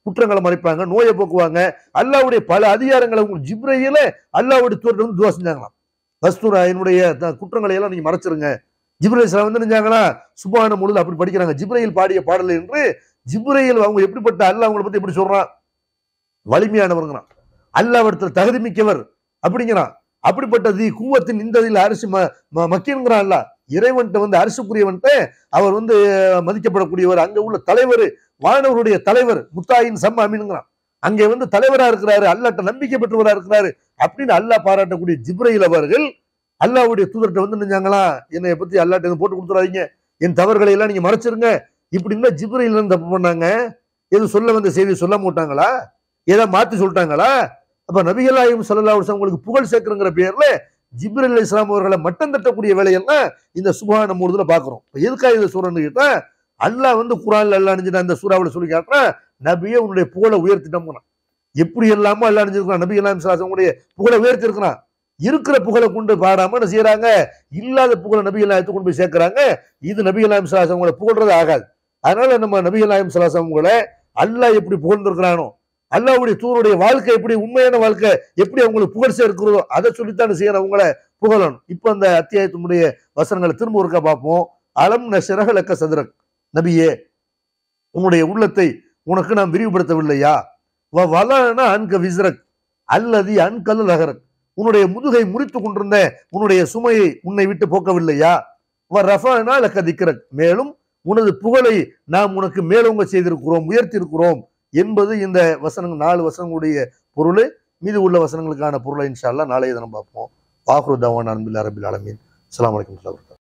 குற்றங்களை மறைப்பாங்க நோயை போக்குவாங்க அல்லாவுடைய பல அதிகாரங்களை உங்களுக்கு ஜிப்ரையில அல்லாவுடைய தூரத்தை வந்து துவா செஞ்சாங்களாம் கஸ்தூரா என்னுடைய த- குற்றங்களை எல்லாம் நீங்க மறைச்சிருங்க ஜிப்ரைல் இஸ்லாம் வந்து நினைஞ்சாங்களா சுபான முழுது அப்படி படிக்கிறாங்க ஜிப்ரையில் பாடிய பாடல் என்று ஜிப்ரையில் அவங்க எப்படிப்பட்ட அல்லாஹ் அவங்களை பத்தி எப்படி சொல்றான் வலிமையானவர்ங்கிறான் அல்லாவிடத்தில் தகுதி மிக்கவர் அப்படிங்கிறான் அப்படிப்பட்ட தி கூவத்தின் இந்த இதில் அரிசி ம ம- மக்கியன்கிறான் அல்ல இறைவன்ட்ட வந்து அரிசுக்குரியவன்ட்ட அவர் வந்து அஹ், மதிக்கப்படக்கூடியவர் அங்க உள்ள தலைவர் வானவருடைய தலைவர் முத்தாயின் சம் அமீனுங்கிறான் அங்கே வந்து தலைவரா இருக்கிறாரு அல்லாட்ட நம்பிக்கை பெற்றவரா இருக்கிறாரு அப்படின்னு அல்லாஹ் பாராட்டக்கூடிய ஜிப்ரையில் அவர்கள் அல்லாஹ்வுடைய தூதர்கிட்ட வந்து நினைஞ்சாங்களா என்னை பத்தி அல்லாட்ட எதுவும் போட்டு கொடுத்துறாதீங்க என் தவறுகளை எல்லாம் நீங்க மறைச்சிருங்க இப்படின்னா ஜிப்ரையில் இருந்து தப்பு பண்ணாங்க எதுவும் சொல்ல வந்த செய்தி சொல்ல மாட்டாங்களா ஏதோ மாத்தி சொல்லிட்டாங்களா அப்ப நபிகளாயும் சல்லா உங்களுக்கு புகழ் சேர்க்கிறங்கிற பேர்ல ஜிப்ரல் இஸ்லாம் அவர்களை மட்டம் தட்டக்கூடிய வேலையெல்லாம் இந்த சுபான மூடுதல பாக்குறோம் இப்ப எதுக்காக இதை சொல்றேன்னு கேட்டா அல்லாஹ் வந்து குரான்ல அல்லா அணிஞ்சிட்டு அந்த சூறாவில் சொல்லி காட்டுறான் நபியே உன்னுடைய புகழை உயர்த்திட்டோம் எப்படி எல்லாமோ அல்லா அணிஞ்சிருக்கான் நபி அல்லாம் உடைய புகழை உயர்த்தி இருக்கிறான் இருக்கிற புகழை கொண்டு பாடாம என்ன செய்யறாங்க இல்லாத புகழை நபி எல்லாம் எடுத்து கொண்டு போய் சேர்க்கிறாங்க இது நபி அல்லாம் உங்களை புகழ்றது ஆகாது அதனால நம்ம நபி அல்லாம் உங்களை அல்லாஹ் எப்படி புகழ்ந்திருக்கிறானோ அல்லாஹ்வுடைய தூருடைய வாழ்க்கை எப்படி உண்மையான வாழ்க்கை எப்படி அவங்களுக்கு புகழ் சேர்க்கிறதோ அதை சொல்லித்தானே செய்யற அவங்கள புகழணும் இப்போ அந்த அத்தியாயத்தினுடைய வசனங்களை திரும்ப ஒருக்கா பார்ப்போம் அலம் நஷரக லக்க சதுரக் நபியே உன்னுடைய உள்ளத்தை உனக்கு நாம் விரிவுபடுத்தவில்லையா வ வலனா அன்க விஸ்ரக் அல்லது அன்கல் நகரக் உன்னுடைய முதுகை முறித்து கொண்டிருந்த உன்னுடைய சுமையை உன்னை விட்டு போக்கவில்லையா வ ரஃபனா லக்க திக்ரக் மேலும் உனது புகழை நாம் உனக்கு மேலோங்க செய்திருக்கிறோம் உயர்த்தி இருக்கிறோம் என்பது இந்த வசனங்கள் நாலு வசனங்களுடைய பொருள் மீது உள்ள வசனங்களுக்கான பொருளை இன்ஷா அல்லாஹ் நாளைய தினம் பார்ப்போம் வாஹ்ரு தவான் அன்பில் அரபில் அலமீன் அஸ்ஸலாமு அலைக்கும் வரஹ்மத்துல்லாஹி வபரகாத்துஹு